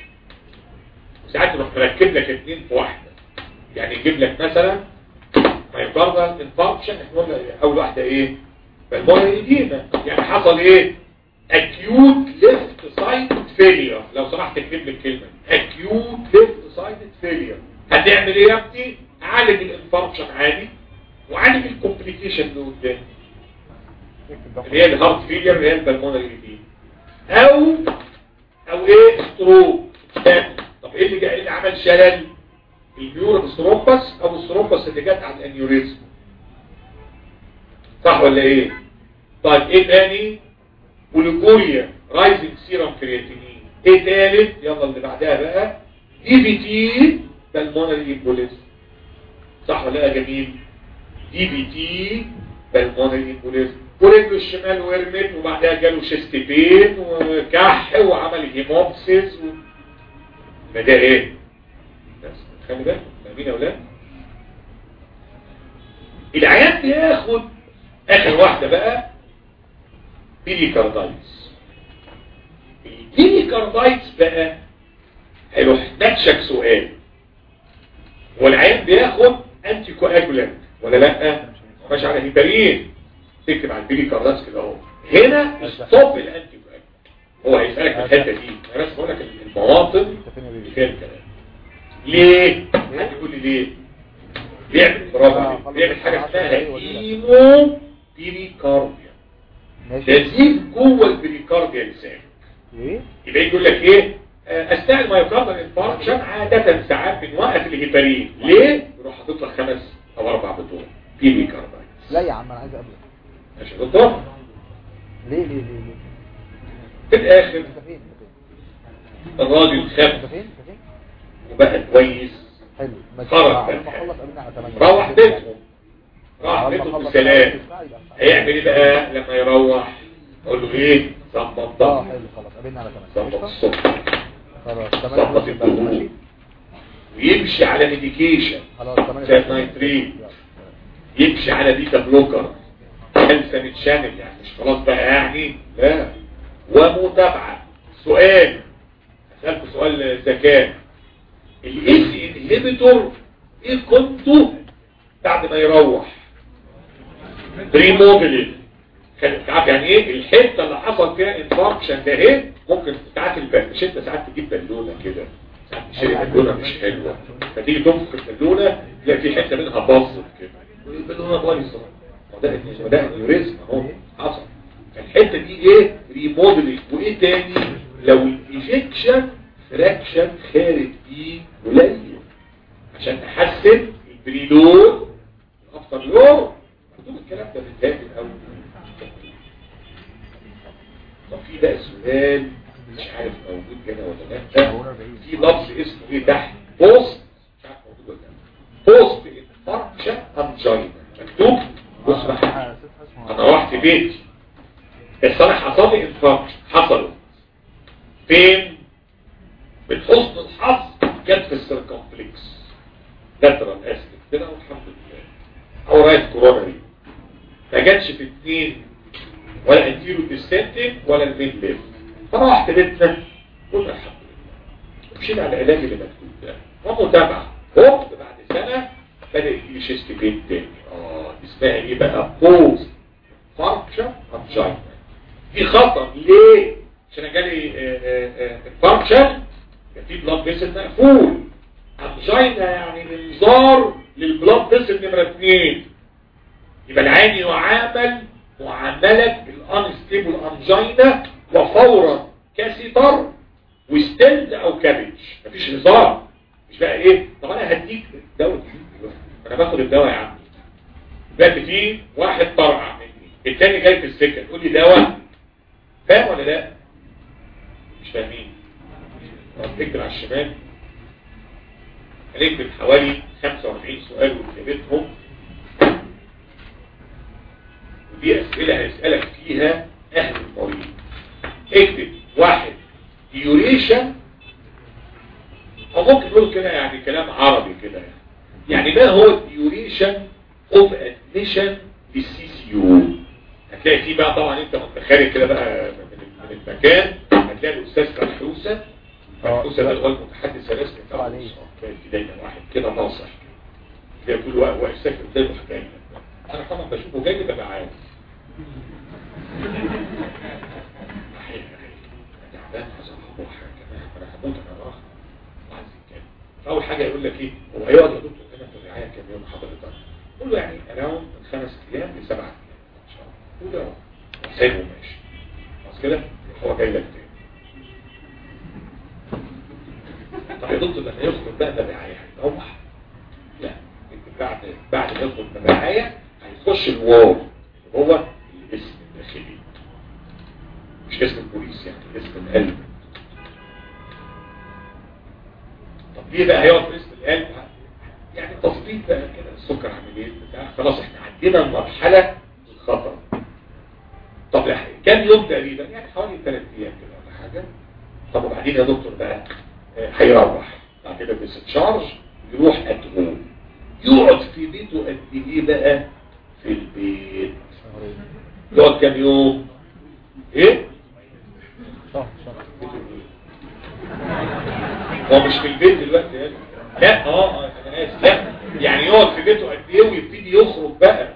وساعات نروح مركب لك اتنين في واحده يعني يجيب لك مثلا مايوكاردال انفاركشن احنا قلنا اول واحده ايه بالمونري ايديما يعني حصل ايه acute left side failure لو سمحت اكتب لي الكلمه دي. acute left side failure هتعمل ايه يا ابني عالج الانفاركشن عادي وعالج الكومبليكيشن اللي قدام اللي هي الهارت فيلير اللي هي البلمونري ايديما او او ايه ستروك طب ايه اللي جا- إيه اللي عمل شلل النيورال سترومبس او السترومبس اللي جت على الانيوريزم صح ولا ايه طيب ايه تاني وليكوريا رايزنج سيرم كرياتينين ايه تالت يلا اللي بعدها بقى دي بي تي بالمونري امبوليزم صح ولا لا يا جميل دي بي تي بالمونري امبوليزم ورجله الشمال ورمت وبعدها جاله شيست بين وكح وعمل هيموبسيس و... ما ده ايه بس خلي بالك فاهمين يا اولاد العيان بياخد اخر واحده بقى بيليكاردايتس البيليكاردايتس بقى هيروح ناتشك سؤال هو العيان بياخد انتي كواجولانت ولا لا ماشي على هيبرين تكتب على البيليكاردايتس كده اهو هنا ستوب الانتي كواجولانت هو هيسالك في الحته دي انا بس بقول لك المواطن اللي فيها الكلام ليه حد يقول لي ليه بيعمل برافو عليك. بيعمل حاجه اسمها ايمو بيريكارديا ماشي نزيف جوه البريكارديا لسان ايه يبقى يقول لك ايه آه، اثناء المايوكاردال انفاركشن عاده ساعات بنوقف الهيبارين ليه يروح حاطط لك خمس او اربع بطول بيريكاردايتس لا يا عم انا عايز اقابلك ماشي يا دكتور ليه ليه ليه ليه في الاخر انت فين انت فين الراجل انت خف فين انت فين وبقى كويس حلو ما خرج لما بقى. اخلص قابلنا على 8 روح بيته راح بيته بسلام هيعمل ايه بقى لما يروح اقول له ايه ظبط اه ضغط حلو خلاص قابلنا على 8 ظبط الصبح خلاص ظبط 8 ماشي الدهون ويمشي على ميديكيشن خلاص 8 زي النايترين يمشي على بيتا بلوكر كالسيوم شانل يعني مش خلاص بقى يعني لا ومتابعة سؤال هسألكوا سؤال ذكاء الاس انهبيتور ايه قيمته بعد ما يروح ريموبيلين عارف يعني ايه الحته اللي حصل فيها انفاركشن ده ايه ممكن ساعات الب... مش انت ساعات تجيب بالونه كده ساعات تشيل بالونه مش حلوه فتيجي تنفخ البالونه تلاقي في حته منها باظت كده البالونه بايظه وده وده انيوريزم اهو حصل الحته دي ايه ريموديلنج وايه تاني لو الايجكشن فراكشن خارج فيه قليل عشان نحسن البريلود الافتر لود مكتوب الكلام ده بالذات الاول طب في بقى سؤال مش عارف موجود هنا ولا لا في لفظ اسمه ايه تحت بوست مش عارف موجود ولا لا بوست انفاركشن انجينا مكتوب بص بقى انا رحت بيتي بس انا حصل لي انفاركشن حصل فين من حسن الحظ جت في السيركمفلكس لاترال اسف كده والحمد لله او رايت كورونري ما جاتش في اثنين ولا انتيرو ديسنتنج ولا الميد ليفت فانا رحت بيتنا قلنا الحمد لله مشينا على العلاج اللي مكتوب ده ومتابعه هوب بعد سنه بدا يجي شيست بين تاني اه اسمها ايه بقى بوست فانكشن انجينا دي خطر ليه عشان أنا جالي فانكشن كان في بلاد فيسل مقفول انجينا يعني منظار للبلاد فيسل نمره اثنين يبقى العين يعامل معاملة الانستيبل انجينا وفورا كاسيتر وستند او كابج مفيش هزار مش بقى ايه طب انا هديك دواء جديد انا باخد الدواء يا عمي دلوقتي في واحد طرقع مني التاني جاي في السكه تقول لي دواء فاهم ولا لا مش فاهمين طب تكتب على الشمال هنكتب حوالي 45 سؤال وكتابتهم ودي أسئلة هنسألك فيها أهل المريض اكتب واحد ديوريشن أو ممكن نقول كده يعني كلام عربي كده يعني يعني ما هو الديوريشن اوف ادميشن للسي سي يو هتلاقي فيه بقى طبعا انت وانت خارج كده بقى من من المكان هتلاقي الاستاذ فرحوسه فرحوسه ده هو المتحدث الرسمي بتاع عليه. الوصف. كان في دايما واحد كده ناصح زي كل واقف واقف ساكت قدامه حكايه انا طبعا بشوفه جاي ببقى عارف تعبان حصل له حاجه كمان انا هموت انا راح عايز يتكلم اول حاجه يقول لك ايه هو هيقعد يا دكتور هنا في الرعايه كام يوم حضرتك قول له يعني اراوند من خمس ايام لسبع ايام ان شاء الله قول له سايبه ماشي خلاص كده هو جاي لك تاني طب يا دكتور لما يخرج بقى تبعية هيروح لا انت بعد بعد ما يخرج تبعية هيخش الواو اللي هو الاسم الداخلي مش اسم البوليس يعني اسم القلب طب ليه بقى هيقعد في اسم القلب يعني تظبيط بقى كده السكر عامل ايه بتاع خلاص احنا عدينا المرحلة الخطر طب لا كام يوم تقريبا يعني حوالي ثلاث ايام كده ولا حاجة طب وبعدين يا دكتور بقى هيروح بعد كده بيستشارج يروح اتهوم يقعد في بيته قد ايه بقى في البيت يقعد كام يوم ايه شهر شهر هو مش في البيت دلوقتي يعني لا اه آه، انا اسف لا يعني يقعد في بيته قد ايه ويبتدي يخرج بقى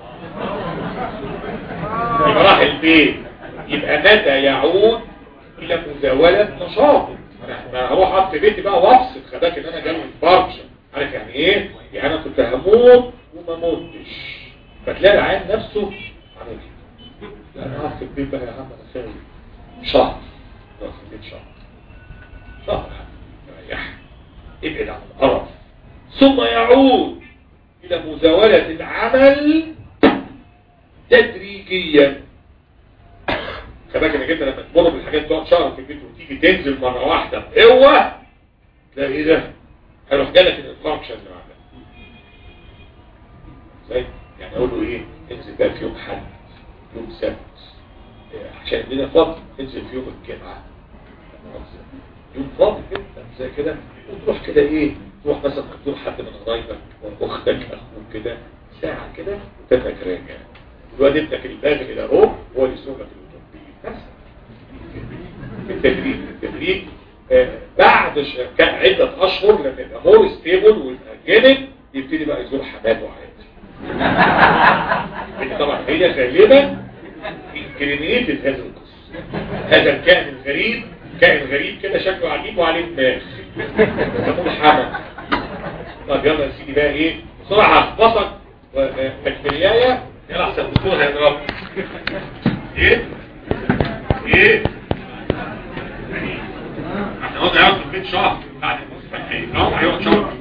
يبقى راح البيت يبقى متى يعود الى مزاولة نشاطه انا أنا هروح اقعد في بيتي بقى وافصل خداك ان انا جالي انفاركشن عارف يعني ايه يعني انا كنت هموت وما موتش فتلاقي العيان نفسه عامل كده لا انا هقعد في البيت بقى يا عم انا خايف شهر اقعد في البيت شهر شهر ريح ابعد عن القرف ثم يعود الى مزاولة العمل تدريجيا خباك انك انت لما تمر بالحاجات تقعد شهر في البيت وتيجي تنزل مرة واحدة اوعى تلاقي ايه ده هيروح جالك الانفاركشن اللي بعدها ازاي يعني اقول له ايه انزل بقى في يوم حد يوم سبت إيه، عشان الدنيا فاضي انزل في يوم الجمعة يوم فاضي كده زي كده وتروح كده ايه تروح مثلا تزور حد من قرايبك واختك اخوك كده ساعة كده وتبقى راجع الواد ابنك الباغي ده اهو هو اللي يسوقك الاوتوموبيل بس التدريب التدريب آه، بعد ش... كان عدة اشهر لما يبقى مور ستيبل ويبقى جامد يبتدي بقى يزور حماته عادي لأن طبعا هي غالبا انكريميتد هذا القصة هذا الكائن الغريب كائن غريب كده شكله عجيب وعليه دماغ يسموه الحمى طب يلا يا سيدي بقى ايه بسرعة هخبطك تكملياية يلا احسن دكتور هيضرب ايه ايه احنا قلنا هيقعد في البيت شهر بعد المستشفى اه هيقعد شهر